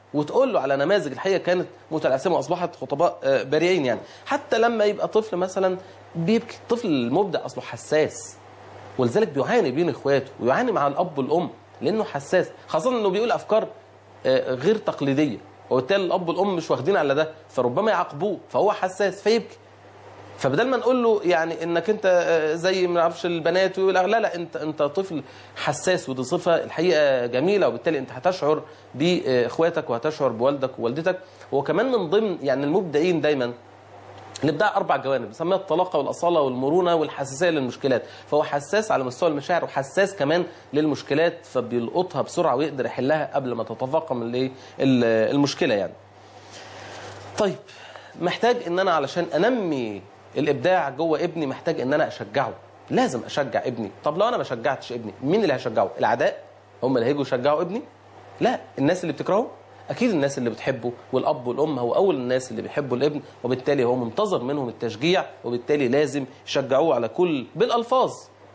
وتقول له على نماذج الحقيقه كانت متلعثمه واصبحت خطباء آه، بارعين يعني حتى لما يبقى طفل مثلا بيبكي الطفل المبدع اصله حساس ولذلك بيعاني بين اخواته ويعاني مع الاب والام لانه حساس خاصه انه بيقول افكار آه، غير تقليديه وبالتالي الاب والام مش واخدين على ده فربما يعاقبوه فهو حساس فيبكي فبدل ما نقول له يعني انك انت آه، زي ما نعرفش البنات ويقول لا لا انت انت طفل حساس ودي صفه الحقيقه جميله وبالتالي انت هتشعر باخواتك وهتشعر بوالدك ووالدتك وكمان من ضمن يعني المبدعين دايما الابداع اربع جوانب بنسميها الطلاقه والاصاله والمرونه والحساسيه للمشكلات فهو حساس على مستوى المشاعر وحساس كمان للمشكلات فبيلقطها بسرعه ويقدر يحلها قبل ما تتفاقم الايه ال- المشكله يعني طيب محتاج ان انا علشان انمي الابداع جوه ابني محتاج ان انا اشجعه لازم اشجع ابني طب لو انا ما شجعتش ابني مين اللي هيشجعه الاعداء هم اللي هيجوا يشجعوا ابني لا الناس اللي بتكرهه اكيد الناس اللي بتحبه والاب والام هو اول الناس اللي بيحبوا الابن وبالتالي هو منتظر منهم التشجيع وبالتالي لازم يشجعوه على كل بالالفاظ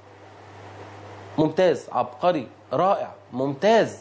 ممتاز عبقري رائع ممتاز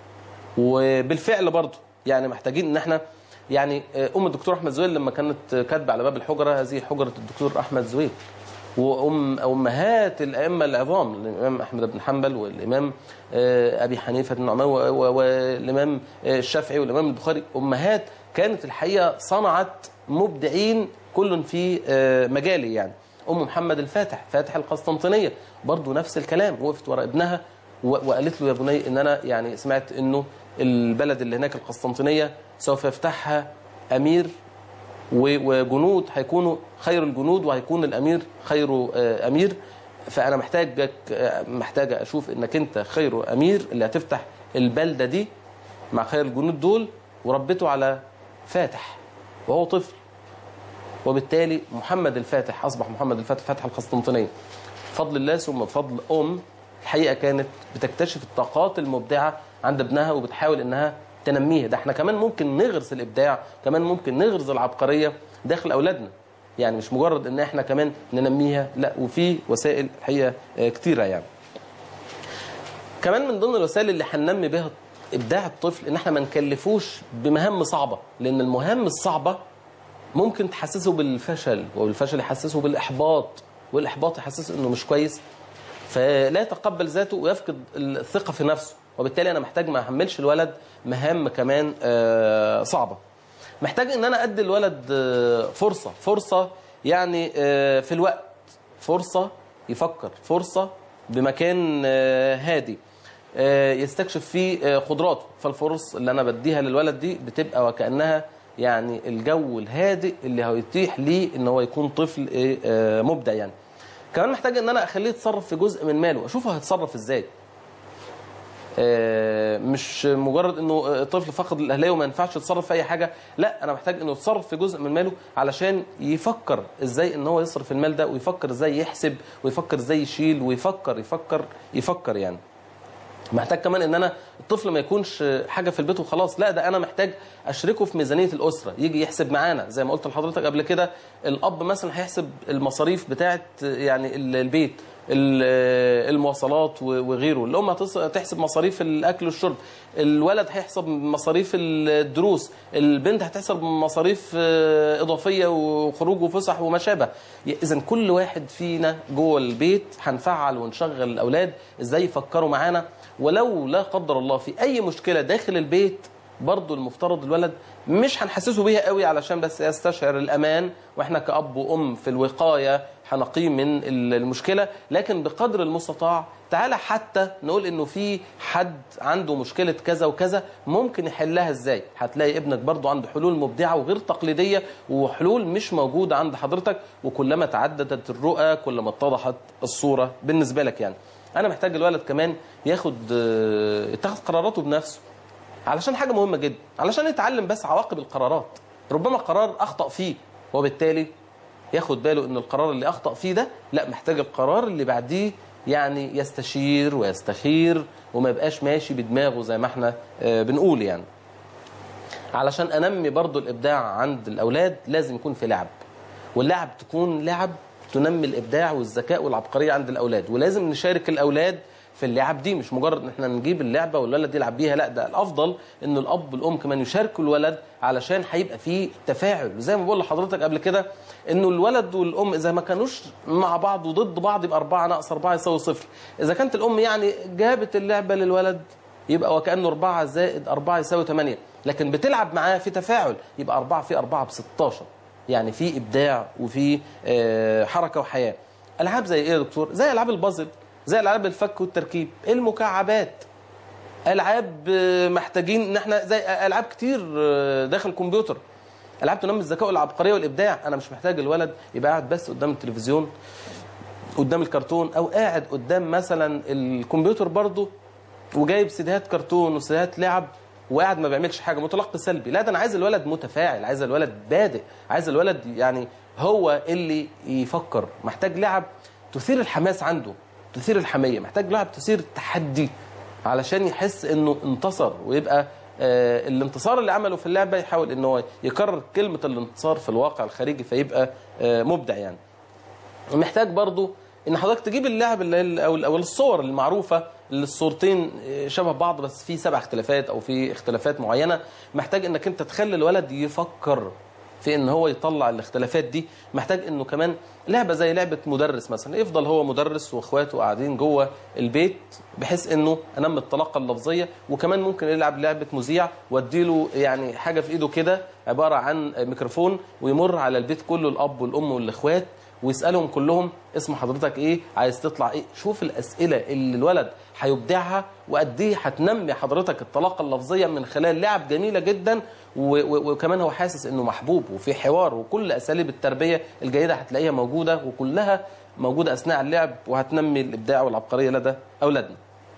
وبالفعل برضه يعني محتاجين ان احنا يعني آه، ام الدكتور احمد زويل لما كانت كاتبه على باب الحجره هذه حجره الدكتور احمد زويل وام امهات الائمه العظام الامام احمد بن حنبل والامام آه، ابي حنيفه بن نعمان و- و- والامام آه، الشافعي والامام البخاري امهات كانت الحقيقه صنعت مبدعين كل في آه، مجاله يعني ام محمد الفاتح فاتح القسطنطينيه برضه نفس الكلام وقفت ورا ابنها و- وقالت له يا بني ان انا يعني سمعت انه البلد اللي هناك القسطنطينيه سوف يفتحها امير و- وجنود هيكونوا خير الجنود وهيكون الامير خير آه، امير فانا محتاجك آه، محتاجه اشوف انك انت خير امير اللي هتفتح البلده دي مع خير الجنود دول وربته على فاتح وهو طفل وبالتالي محمد الفاتح اصبح محمد الفاتح فاتح القسطنطينيه فضل الله ثم فضل ام الحقيقه كانت بتكتشف الطاقات المبدعه عند ابنها وبتحاول انها تنميها ده احنا كمان ممكن نغرس الابداع كمان ممكن نغرس العبقريه داخل اولادنا يعني مش مجرد ان احنا كمان ننميها لا وفي وسائل الحقيقه آه، كتيره يعني كمان من ضمن الوسائل اللي هننمي بها ابداع الطفل ان احنا ما نكلفوش بمهام صعبه لان المهام الصعبه ممكن تحسسه بالفشل والفشل يحسسه بالاحباط والاحباط يحسسه انه مش كويس فلا يتقبل ذاته ويفقد الثقه في نفسه وبالتالي انا محتاج ما احملش الولد مهام كمان آه، صعبه محتاج ان انا ادي الولد آه، فرصه فرصه يعني آه، في الوقت فرصه يفكر فرصه بمكان آه، هادي آه، يستكشف فيه آه، قدراته فالفرص اللي انا بديها للولد دي بتبقى وكانها يعني الجو الهادئ اللي هيتيح ليه ان هو يكون طفل إيه، آه، مبدع يعني كمان محتاج ان انا اخليه يتصرف في جزء من ماله اشوفه هيتصرف ازاي آه، مش مجرد انه آه، طفل فقد الاهليه وما ينفعش يتصرف في اي حاجه لا انا محتاج انه يتصرف في جزء من ماله علشان يفكر ازاي ان هو يصرف المال ده ويفكر ازاي يحسب ويفكر ازاي يشيل ويفكر يفكر يفكر يعني محتاج كمان ان انا الطفل ما يكونش حاجه في البيت وخلاص لا ده انا محتاج اشركه في ميزانيه الاسره يجي يحسب معانا زي ما قلت لحضرتك قبل كده الاب مثلا هيحسب المصاريف بتاعه يعني ال- البيت ال- المواصلات و- وغيره الام هتص- هتحسب مصاريف الاكل والشرب الولد هيحسب مصاريف الدروس البنت هتحسب مصاريف آه، اضافيه وخروج وفسح وما شابه اذا كل واحد فينا جوه البيت هنفعل ونشغل الاولاد ازاي يفكروا معانا ولو لا قدر الله في اي مشكله داخل البيت برضه المفترض الولد مش هنحسسه بيها قوي علشان بس يستشعر الامان واحنا كاب وام في الوقايه هنقيه من المشكله لكن بقدر المستطاع تعالى حتى نقول انه في حد عنده مشكله كذا وكذا ممكن يحلها ازاي هتلاقي ابنك برضه عنده حلول مبدعه وغير تقليديه وحلول مش موجوده عند حضرتك وكلما تعددت الرؤى كلما اتضحت الصوره بالنسبه لك يعني انا محتاج الولد كمان ياخد آه، يتخذ قراراته بنفسه علشان حاجه مهمه جدا علشان يتعلم بس عواقب القرارات ربما قرار اخطا فيه وبالتالي ياخد باله ان القرار اللي اخطا فيه ده لا محتاج القرار اللي بعديه يعني يستشير ويستخير وما يبقاش ماشي بدماغه زي ما احنا آه، بنقول يعني علشان انمي برضو الابداع عند الاولاد لازم يكون في لعب واللعب تكون لعب تنمي الابداع والذكاء والعبقريه عند الاولاد ولازم نشارك الاولاد في اللعب دي مش مجرد ان احنا نجيب اللعبه والولد يلعب بيها لا ده الافضل ان الاب والام كمان يشاركوا الولد علشان هيبقى فيه تفاعل زي ما بقول لحضرتك قبل كده انه الولد والام اذا ما كانوش مع بعض وضد بعض يبقى 4 ناقص 4 يساوي صفر اذا كانت الام يعني جابت اللعبه للولد يبقى وكانه 4 زائد 4 يساوي 8 لكن بتلعب معاه في تفاعل يبقى 4 في 4 ب 16 يعني في ابداع وفي آه، حركه وحياه العاب زي ايه يا دكتور زي العاب البازل زي العاب الفك والتركيب المكعبات العاب آه، محتاجين ان احنا زي العاب كتير آه، داخل الكمبيوتر العاب تنمي الذكاء والعبقريه والابداع انا مش محتاج الولد يبقى قاعد بس قدام التلفزيون قدام الكرتون او قاعد قدام مثلا الكمبيوتر برضه وجايب سيديهات كرتون وسيديهات لعب وقاعد ما بيعملش حاجه متلقي سلبي لا ده انا عايز الولد متفاعل عايز الولد بادئ عايز الولد يعني هو اللي يفكر محتاج لعب تثير الحماس عنده تثير الحميه محتاج لعب تثير التحدي علشان يحس انه انتصر ويبقى آه الانتصار اللي عمله في اللعبه يحاول ان هو يكرر كلمه الانتصار في الواقع الخارجي فيبقى آه مبدع يعني محتاج برضو ان حضرتك تجيب اللعب اللي هي- او او الصور المعروفه اللي الصورتين شبه بعض بس في سبع اختلافات او في اختلافات معينه محتاج انك انت تخلي الولد يفكر في ان هو يطلع الاختلافات دي محتاج انه كمان لعبه زي لعبه مدرس مثلا يفضل هو مدرس واخواته قاعدين جوه البيت بحيث انه انمي الطلاقه اللفظيه وكمان ممكن يلعب لعبه مذيع واديله يعني حاجه في ايده كده عباره عن ميكروفون ويمر على البيت كله الاب والام والاخوات ويسالهم كلهم اسم حضرتك ايه عايز تطلع ايه شوف الاسئله اللي الولد هيبدعها وقد ايه هتنمي حضرتك الطلاقه اللفظيه من خلال لعب جميله جدا و- و- وكمان هو حاسس انه محبوب وفي حوار وكل اساليب التربيه الجيده هتلاقيها موجوده وكلها موجوده اثناء اللعب وهتنمي الابداع والعبقريه لدى اولادنا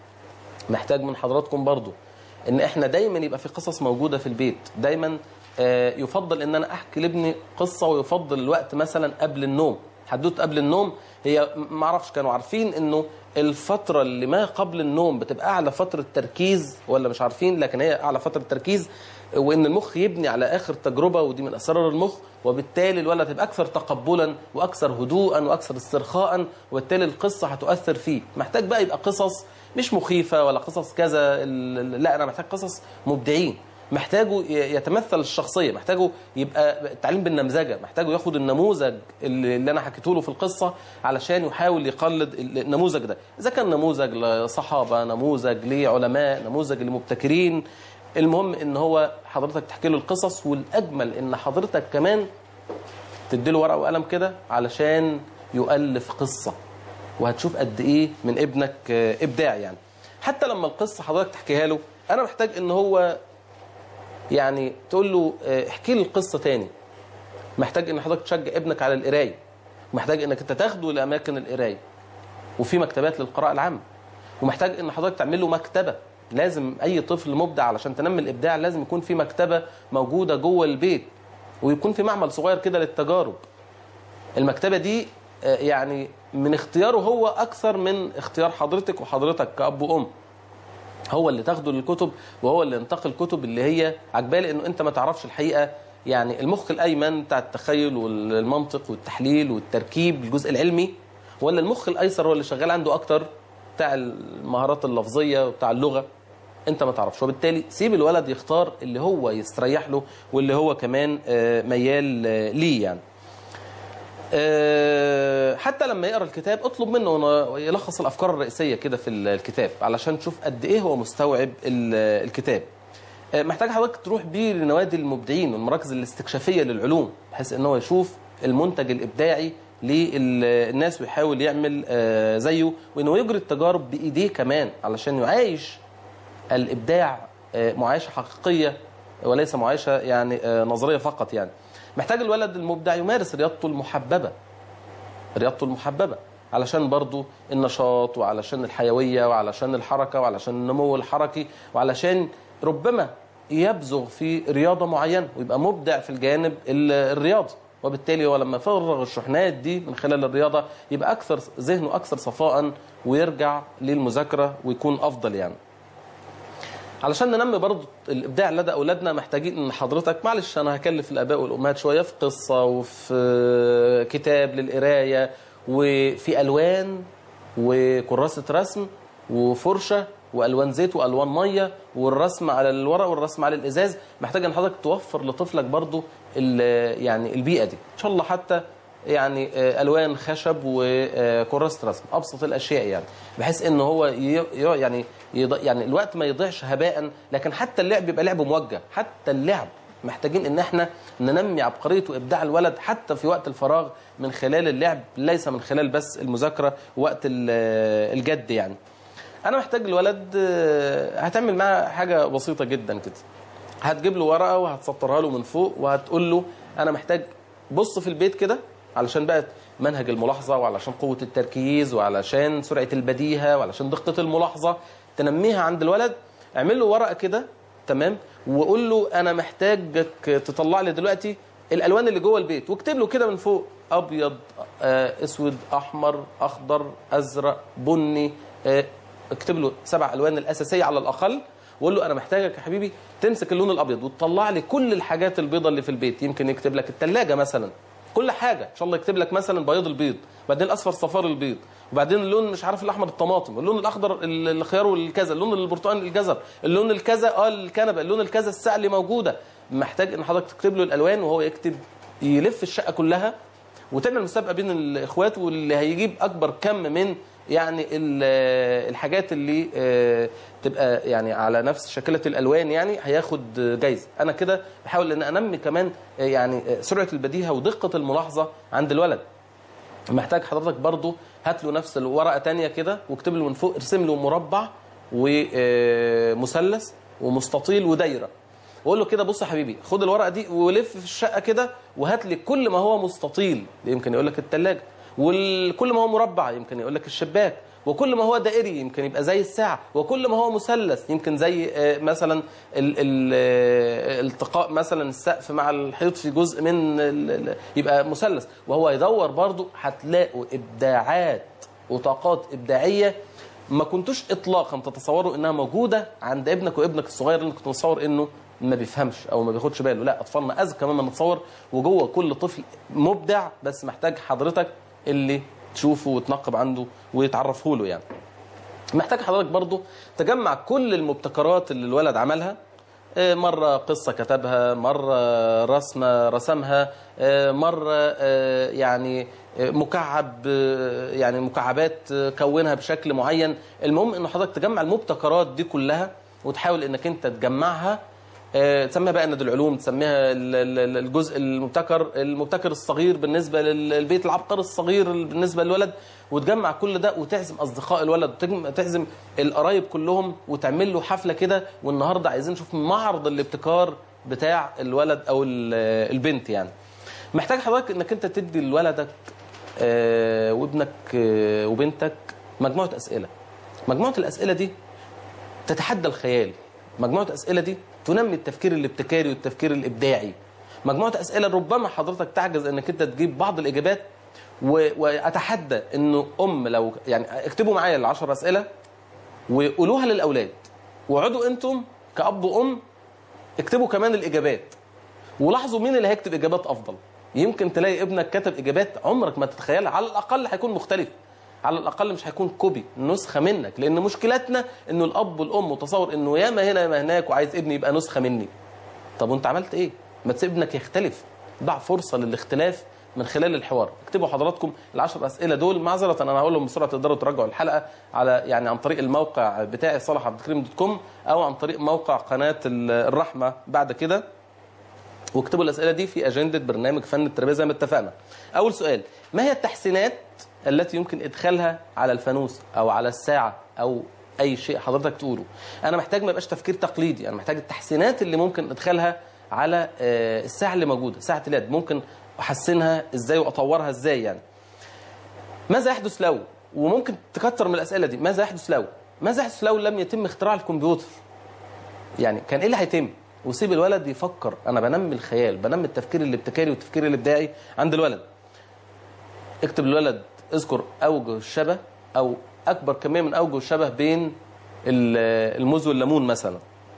محتاج من حضراتكم برضو ان احنا دايما يبقى في قصص موجوده في البيت دايما آه، يفضل ان انا احكي لابني قصه ويفضل الوقت مثلا قبل النوم حدوته قبل النوم هي ما اعرفش كانوا عارفين انه الفتره اللي ما قبل النوم بتبقى اعلى فتره تركيز ولا مش عارفين لكن هي اعلى فتره تركيز وان المخ يبني على اخر تجربه ودي من اسرار المخ وبالتالي الولد هيبقى اكثر تقبلا واكثر هدوءا واكثر استرخاء وبالتالي القصه هتؤثر فيه محتاج بقى يبقى قصص مش مخيفه ولا قصص كذا ال- لا انا محتاج قصص مبدعين محتاجه ي- يتمثل الشخصيه محتاجه يبقى التعليم بالنمذجه محتاجه ياخد النموذج اللي اللي انا حكيته له في القصه علشان يحاول يقلد ال- النموذج ده اذا كان نموذج لصحابه نموذج لعلماء نموذج لمبتكرين المهم ان هو حضرتك تحكي له القصص والاجمل ان حضرتك كمان تديله ورقه وقلم كده علشان يؤلف قصه وهتشوف قد ايه من ابنك آه، ابداع يعني حتى لما القصه حضرتك تحكيها له انا محتاج ان هو يعني تقول له آه، احكي لي القصه تاني محتاج ان حضرتك تشجع ابنك على القرايه محتاج انك انت تاخده لاماكن القرايه وفي مكتبات للقراءه العامه ومحتاج ان حضرتك تعمل له مكتبه لازم اي طفل مبدع علشان تنمي الابداع لازم يكون في مكتبه موجوده جوه البيت ويكون في معمل صغير كده للتجارب المكتبه دي آه، يعني من اختياره هو اكثر من اختيار حضرتك وحضرتك كاب وام هو اللي تاخده للكتب وهو اللي ينتقي الكتب اللي هي عجباه لانه انت ما تعرفش الحقيقه يعني المخ الايمن بتاع التخيل والمنطق والتحليل والتركيب الجزء العلمي ولا المخ الايسر هو اللي شغال عنده اكتر بتاع المهارات اللفظيه وبتاع اللغه انت ما تعرفش وبالتالي سيب الولد يختار اللي هو يستريح له واللي هو كمان آه، ميال آه، ليه يعني آه، حتى لما يقرا الكتاب اطلب منه انه يلخص الافكار الرئيسيه كده في الكتاب علشان تشوف قد ايه هو مستوعب ال- الكتاب آه، محتاج حضرتك تروح بيه لنوادي المبدعين والمراكز الاستكشافيه للعلوم بحيث ان هو يشوف المنتج الابداعي للناس ويحاول يعمل آه، زيه وانه يجري التجارب بايديه كمان علشان يعايش الابداع آه، معايشه حقيقيه وليس معايشه يعني آه، نظريه فقط يعني محتاج الولد المبدع يمارس رياضته المحببه رياضته المحببه علشان برضو النشاط وعلشان الحيويه وعلشان الحركه وعلشان النمو الحركي وعلشان ربما يبزغ في رياضه معينه ويبقى مبدع في الجانب ال- الرياضي وبالتالي هو لما يفرغ الشحنات دي من خلال الرياضه يبقى اكثر ذهنه اكثر صفاء ويرجع للمذاكره ويكون افضل يعني علشان ننمي برضو الابداع لدى اولادنا محتاجين ان حضرتك معلش انا هكلف الاباء والامهات شويه في قصه وفي كتاب للقرايه وفي الوان وكراسه رسم وفرشه والوان زيت والوان ميه والرسم على الورق والرسم على الازاز محتاج ان حضرتك توفر لطفلك برضو ال- يعني البيئه دي ان شاء الله حتى يعني آه، الوان خشب وكراسه رسم ابسط الاشياء يعني بحيث ان هو ي- ي- يعني يض- يعني الوقت ما يضيعش هباء لكن حتى اللعب يبقى لعب موجه حتى اللعب محتاجين ان احنا ننمي عبقريه وابداع الولد حتى في وقت الفراغ من خلال اللعب ليس من خلال بس المذاكره وقت ال- الجد يعني انا محتاج الولد آه، هتعمل معاه حاجه بسيطه جدا كده هتجيب له ورقه وهتسطرها له من فوق وهتقول له انا محتاج بص في البيت كده علشان بقى منهج الملاحظه وعلشان قوه التركيز وعلشان سرعه البديهه وعلشان دقه الملاحظه تنميها عند الولد اعمل له ورقه كده تمام وقول له انا محتاجك تطلع لي دلوقتي الالوان اللي جوه البيت واكتب له كده من فوق ابيض آه، اسود احمر اخضر ازرق بني آه، اكتب له سبع الوان الاساسيه على الاقل وقول له انا محتاجك يا حبيبي تمسك اللون الابيض وتطلع لي كل الحاجات البيضاء اللي في البيت يمكن يكتب لك الثلاجه مثلا كل حاجه ان شاء الله يكتب لك مثلا بياض البيض وبعدين الاصفر صفار البيض وبعدين اللون مش عارف الاحمر الطماطم اللون الاخضر ال- الخيار والكذا اللون البرتقالي الجزر اللون الكذا اه الكنبه اللون الكذا الساعه اللي موجوده محتاج ان حضرتك تكتب له الالوان وهو يكتب يلف الشقه كلها وتعمل مسابقه بين الاخوات واللي هيجيب اكبر كم من يعني ال- الحاجات اللي آه، تبقى يعني على نفس شكلة الالوان يعني هياخد جايزه انا كده بحاول ان انمي كمان آه، يعني آه، سرعه البديهه ودقه الملاحظه عند الولد محتاج حضرتك برضو هات له نفس الورقه تانية كده واكتب له من فوق ارسم له مربع ومثلث ومستطيل ودايره وقول له كده بص يا حبيبي خد الورقه دي ولف في الشقه كده وهات لي كل ما هو مستطيل يمكن يقول لك الثلاجه وكل ما هو مربع يمكن يقول لك الشباك وكل ما هو دائري يمكن يبقى زي الساعه وكل ما هو مثلث يمكن زي آه، مثلا ال- ال- آه، التقاء مثلا السقف مع الحيط في جزء من ال- ال- يبقى مثلث وهو يدور برضو هتلاقوا ابداعات وطاقات ابداعيه ما كنتوش اطلاقا تتصوروا انها موجوده عند ابنك وابنك الصغير اللي كنت متصور انه ما بيفهمش او ما بياخدش باله لا اطفالنا اذكى مما نتصور وجوه كل طفل مبدع بس محتاج حضرتك اللي تشوفه وتنقب عنده وتعرفه له يعني محتاج حضرتك برضو تجمع كل المبتكرات اللي الولد عملها آه، مرة قصة كتبها مرة رسمة رسمها آه، مرة آه، يعني آه، مكعب آه، يعني مكعبات آه، كونها بشكل معين المهم ان حضرتك تجمع المبتكرات دي كلها وتحاول انك انت تجمعها آه، تسميها بقى نادي العلوم تسميها ال- ال- الجزء المبتكر المبتكر الصغير بالنسبه للبيت العبقري الصغير بالنسبه للولد وتجمع كل ده وتعزم اصدقاء الولد وتجم- تعزم القرايب كلهم وتعمل له حفله كده والنهارده عايزين نشوف معرض الابتكار بتاع الولد او ال- البنت يعني محتاج حضرتك انك انت تدي لولدك آه، وابنك آه، وبنتك مجموعه اسئله مجموعه الاسئله دي تتحدى الخيال مجموعة أسئلة دي تنمي التفكير الابتكاري والتفكير الإبداعي مجموعة أسئلة ربما حضرتك تعجز أنك أنت تجيب بعض الإجابات و... وأتحدى أنه أم لو يعني اكتبوا معايا العشر أسئلة وقولوها للأولاد وقعدوا أنتم كأب وأم اكتبوا كمان الإجابات ولاحظوا مين اللي هيكتب إجابات أفضل يمكن تلاقي ابنك كتب إجابات عمرك ما تتخيلها على الأقل هيكون مختلف على الاقل مش هيكون كوبي نسخه منك لان مشكلتنا انه الاب والام متصور انه ياما هنا ياما هناك وعايز ابني يبقى نسخه مني طب وانت عملت ايه ما تسيب ابنك يختلف ضع فرصه للاختلاف من خلال الحوار اكتبوا حضراتكم العشر اسئله دول معذره انا هقول لهم بسرعه تقدروا تراجعوا الحلقه على يعني عن طريق الموقع بتاعي صالح عبد الكريم دوت كوم او عن طريق موقع قناه الرحمه بعد كده واكتبوا الاسئله دي في اجنده برنامج فن التربيه زي ما اتفقنا. اول سؤال ما هي التحسينات التي يمكن ادخالها على الفانوس او على الساعه او اي شيء حضرتك تقوله. انا محتاج ما يبقاش تفكير تقليدي، انا محتاج التحسينات اللي ممكن ادخلها على آه، الساعه اللي موجوده، ساعه اليد ممكن احسنها ازاي واطورها ازاي يعني. ماذا يحدث لو وممكن تكتر من الاسئله دي ماذا يحدث لو ماذا يحدث لو لم يتم اختراع الكمبيوتر يعني كان ايه اللي هيتم وسيب الولد يفكر انا بنمي الخيال بنمي التفكير الابتكاري والتفكير الابداعي عند الولد اكتب للولد اذكر اوجه الشبه او اكبر كميه من اوجه الشبه بين ال- الموز والليمون مثلا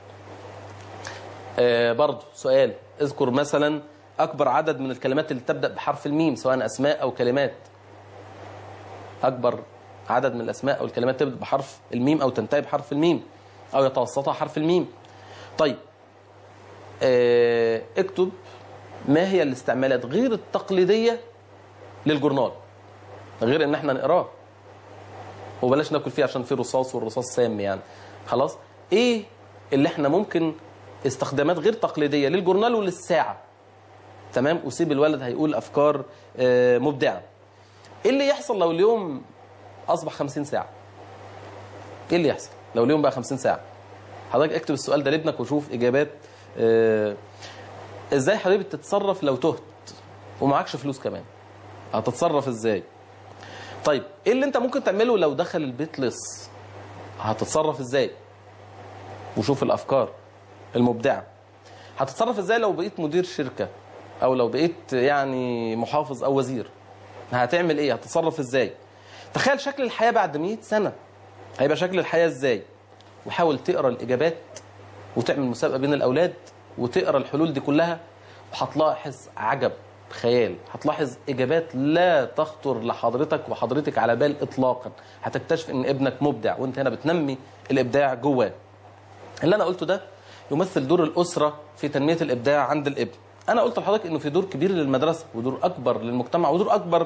آه برضه سؤال اذكر مثلا اكبر عدد من الكلمات اللي تبدا بحرف الميم سواء اسماء او كلمات اكبر عدد من الاسماء او الكلمات تبدا بحرف الميم او تنتهي بحرف الميم او يتوسطها حرف الميم طيب آه، اكتب ما هي الاستعمالات غير التقليديه للجورنال غير ان احنا نقراه وبلاش ناكل فيه عشان فيه رصاص والرصاص سام يعني خلاص ايه اللي احنا ممكن استخدامات غير تقليديه للجورنال وللساعه تمام وسيب الولد هيقول افكار آه، مبدعه ايه اللي يحصل لو اليوم اصبح 50 ساعه ايه اللي يحصل لو اليوم بقى 50 ساعه حضرتك اكتب السؤال ده لابنك وشوف اجابات آه، ازاي حبيبي تتصرف لو تهت ومعكش فلوس كمان هتتصرف ازاي طيب ايه اللي انت ممكن تعمله لو دخل البيت لص هتتصرف ازاي وشوف الافكار المبدعه هتتصرف ازاي لو بقيت مدير شركه او لو بقيت يعني محافظ او وزير هتعمل ايه هتتصرف ازاي تخيل شكل الحياه بعد 100 سنه هيبقى شكل الحياه ازاي وحاول تقرا الاجابات وتعمل مسابقه بين الاولاد وتقرا الحلول دي كلها وهتلاحظ عجب خيال هتلاحظ اجابات لا تخطر لحضرتك وحضرتك على بال اطلاقا هتكتشف ان ابنك مبدع وانت هنا بتنمي الابداع جواه اللي انا قلته ده يمثل دور الاسره في تنميه الابداع عند الابن انا قلت لحضرتك انه في دور كبير للمدرسه ودور اكبر للمجتمع ودور اكبر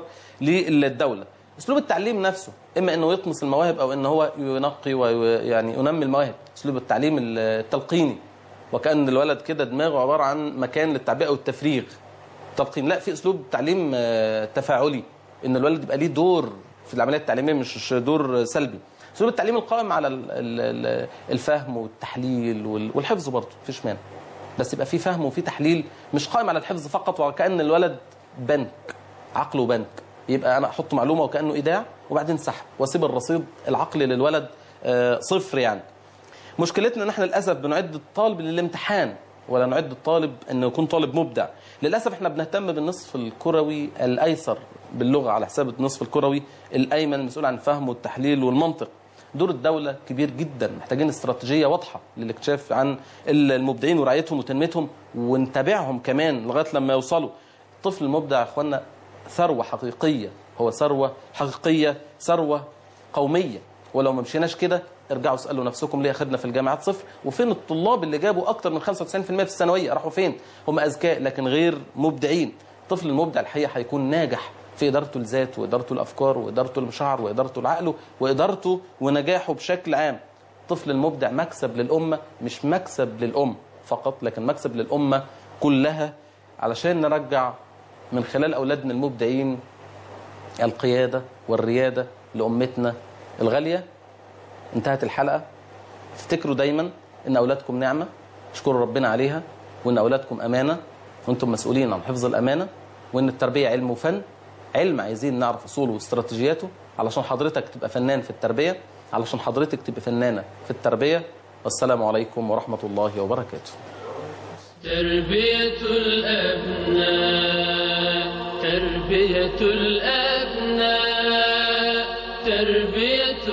للدوله اسلوب التعليم نفسه اما انه يطمس المواهب او ان هو ينقي ويعني ينمي المواهب اسلوب التعليم التلقيني وكان الولد كده دماغه عباره عن مكان للتعبئه والتفريغ تلقين لا في اسلوب تعليم آه، تفاعلي ان الولد يبقى ليه دور في العمليه التعليميه مش دور سلبي اسلوب التعليم القائم على ال- ال- ال- الفهم والتحليل وال- والحفظ برضه مفيش مانع بس يبقى في فهم وفي تحليل مش قائم على الحفظ فقط وكأن الولد بنك عقله بنك يبقى انا احط معلومه وكانه ايداع وبعدين سحب واسيب الرصيد العقلي للولد آه، صفر يعني مشكلتنا ان احنا للاسف بنعد الطالب للامتحان ولا نعد الطالب انه يكون طالب مبدع للاسف احنا بنهتم بالنصف الكروي الايسر باللغه على حساب النصف الكروي الايمن المسؤول عن الفهم والتحليل والمنطق دور الدوله كبير جدا محتاجين استراتيجيه واضحه للاكتشاف عن المبدعين ورعايتهم وتنميتهم ونتابعهم كمان لغايه لما يوصلوا الطفل المبدع يا اخوانا ثروه حقيقيه هو ثروه حقيقيه ثروه قوميه ولو ما مشيناش كده ارجعوا اسالوا نفسكم ليه اخذنا في الجامعات صفر وفين الطلاب اللي جابوا اكتر من 95% في الثانويه راحوا فين هم اذكياء لكن غير مبدعين الطفل المبدع الحقيقه هيكون ناجح في ادارته لذاته وادارته الافكار وادارته لمشاعره وادارته لعقله وادارته ونجاحه بشكل عام الطفل المبدع مكسب للامه مش مكسب للام فقط لكن مكسب للامه كلها علشان نرجع من خلال اولادنا المبدعين القياده والرياده لامتنا الغاليه انتهت الحلقه افتكروا دايما ان اولادكم نعمه اشكروا ربنا عليها وان اولادكم امانه وانتم مسؤولين عن حفظ الامانه وان التربيه علم وفن علم عايزين نعرف اصوله واستراتيجياته علشان حضرتك تبقى فنان في التربيه علشان حضرتك تبقى فنانه في التربيه والسلام عليكم ورحمه الله وبركاته تربية الأبناء تربية الأبناء تربية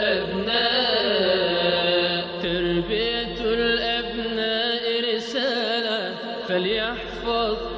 الأبناء تربية الأبناء رسالة فليحفظ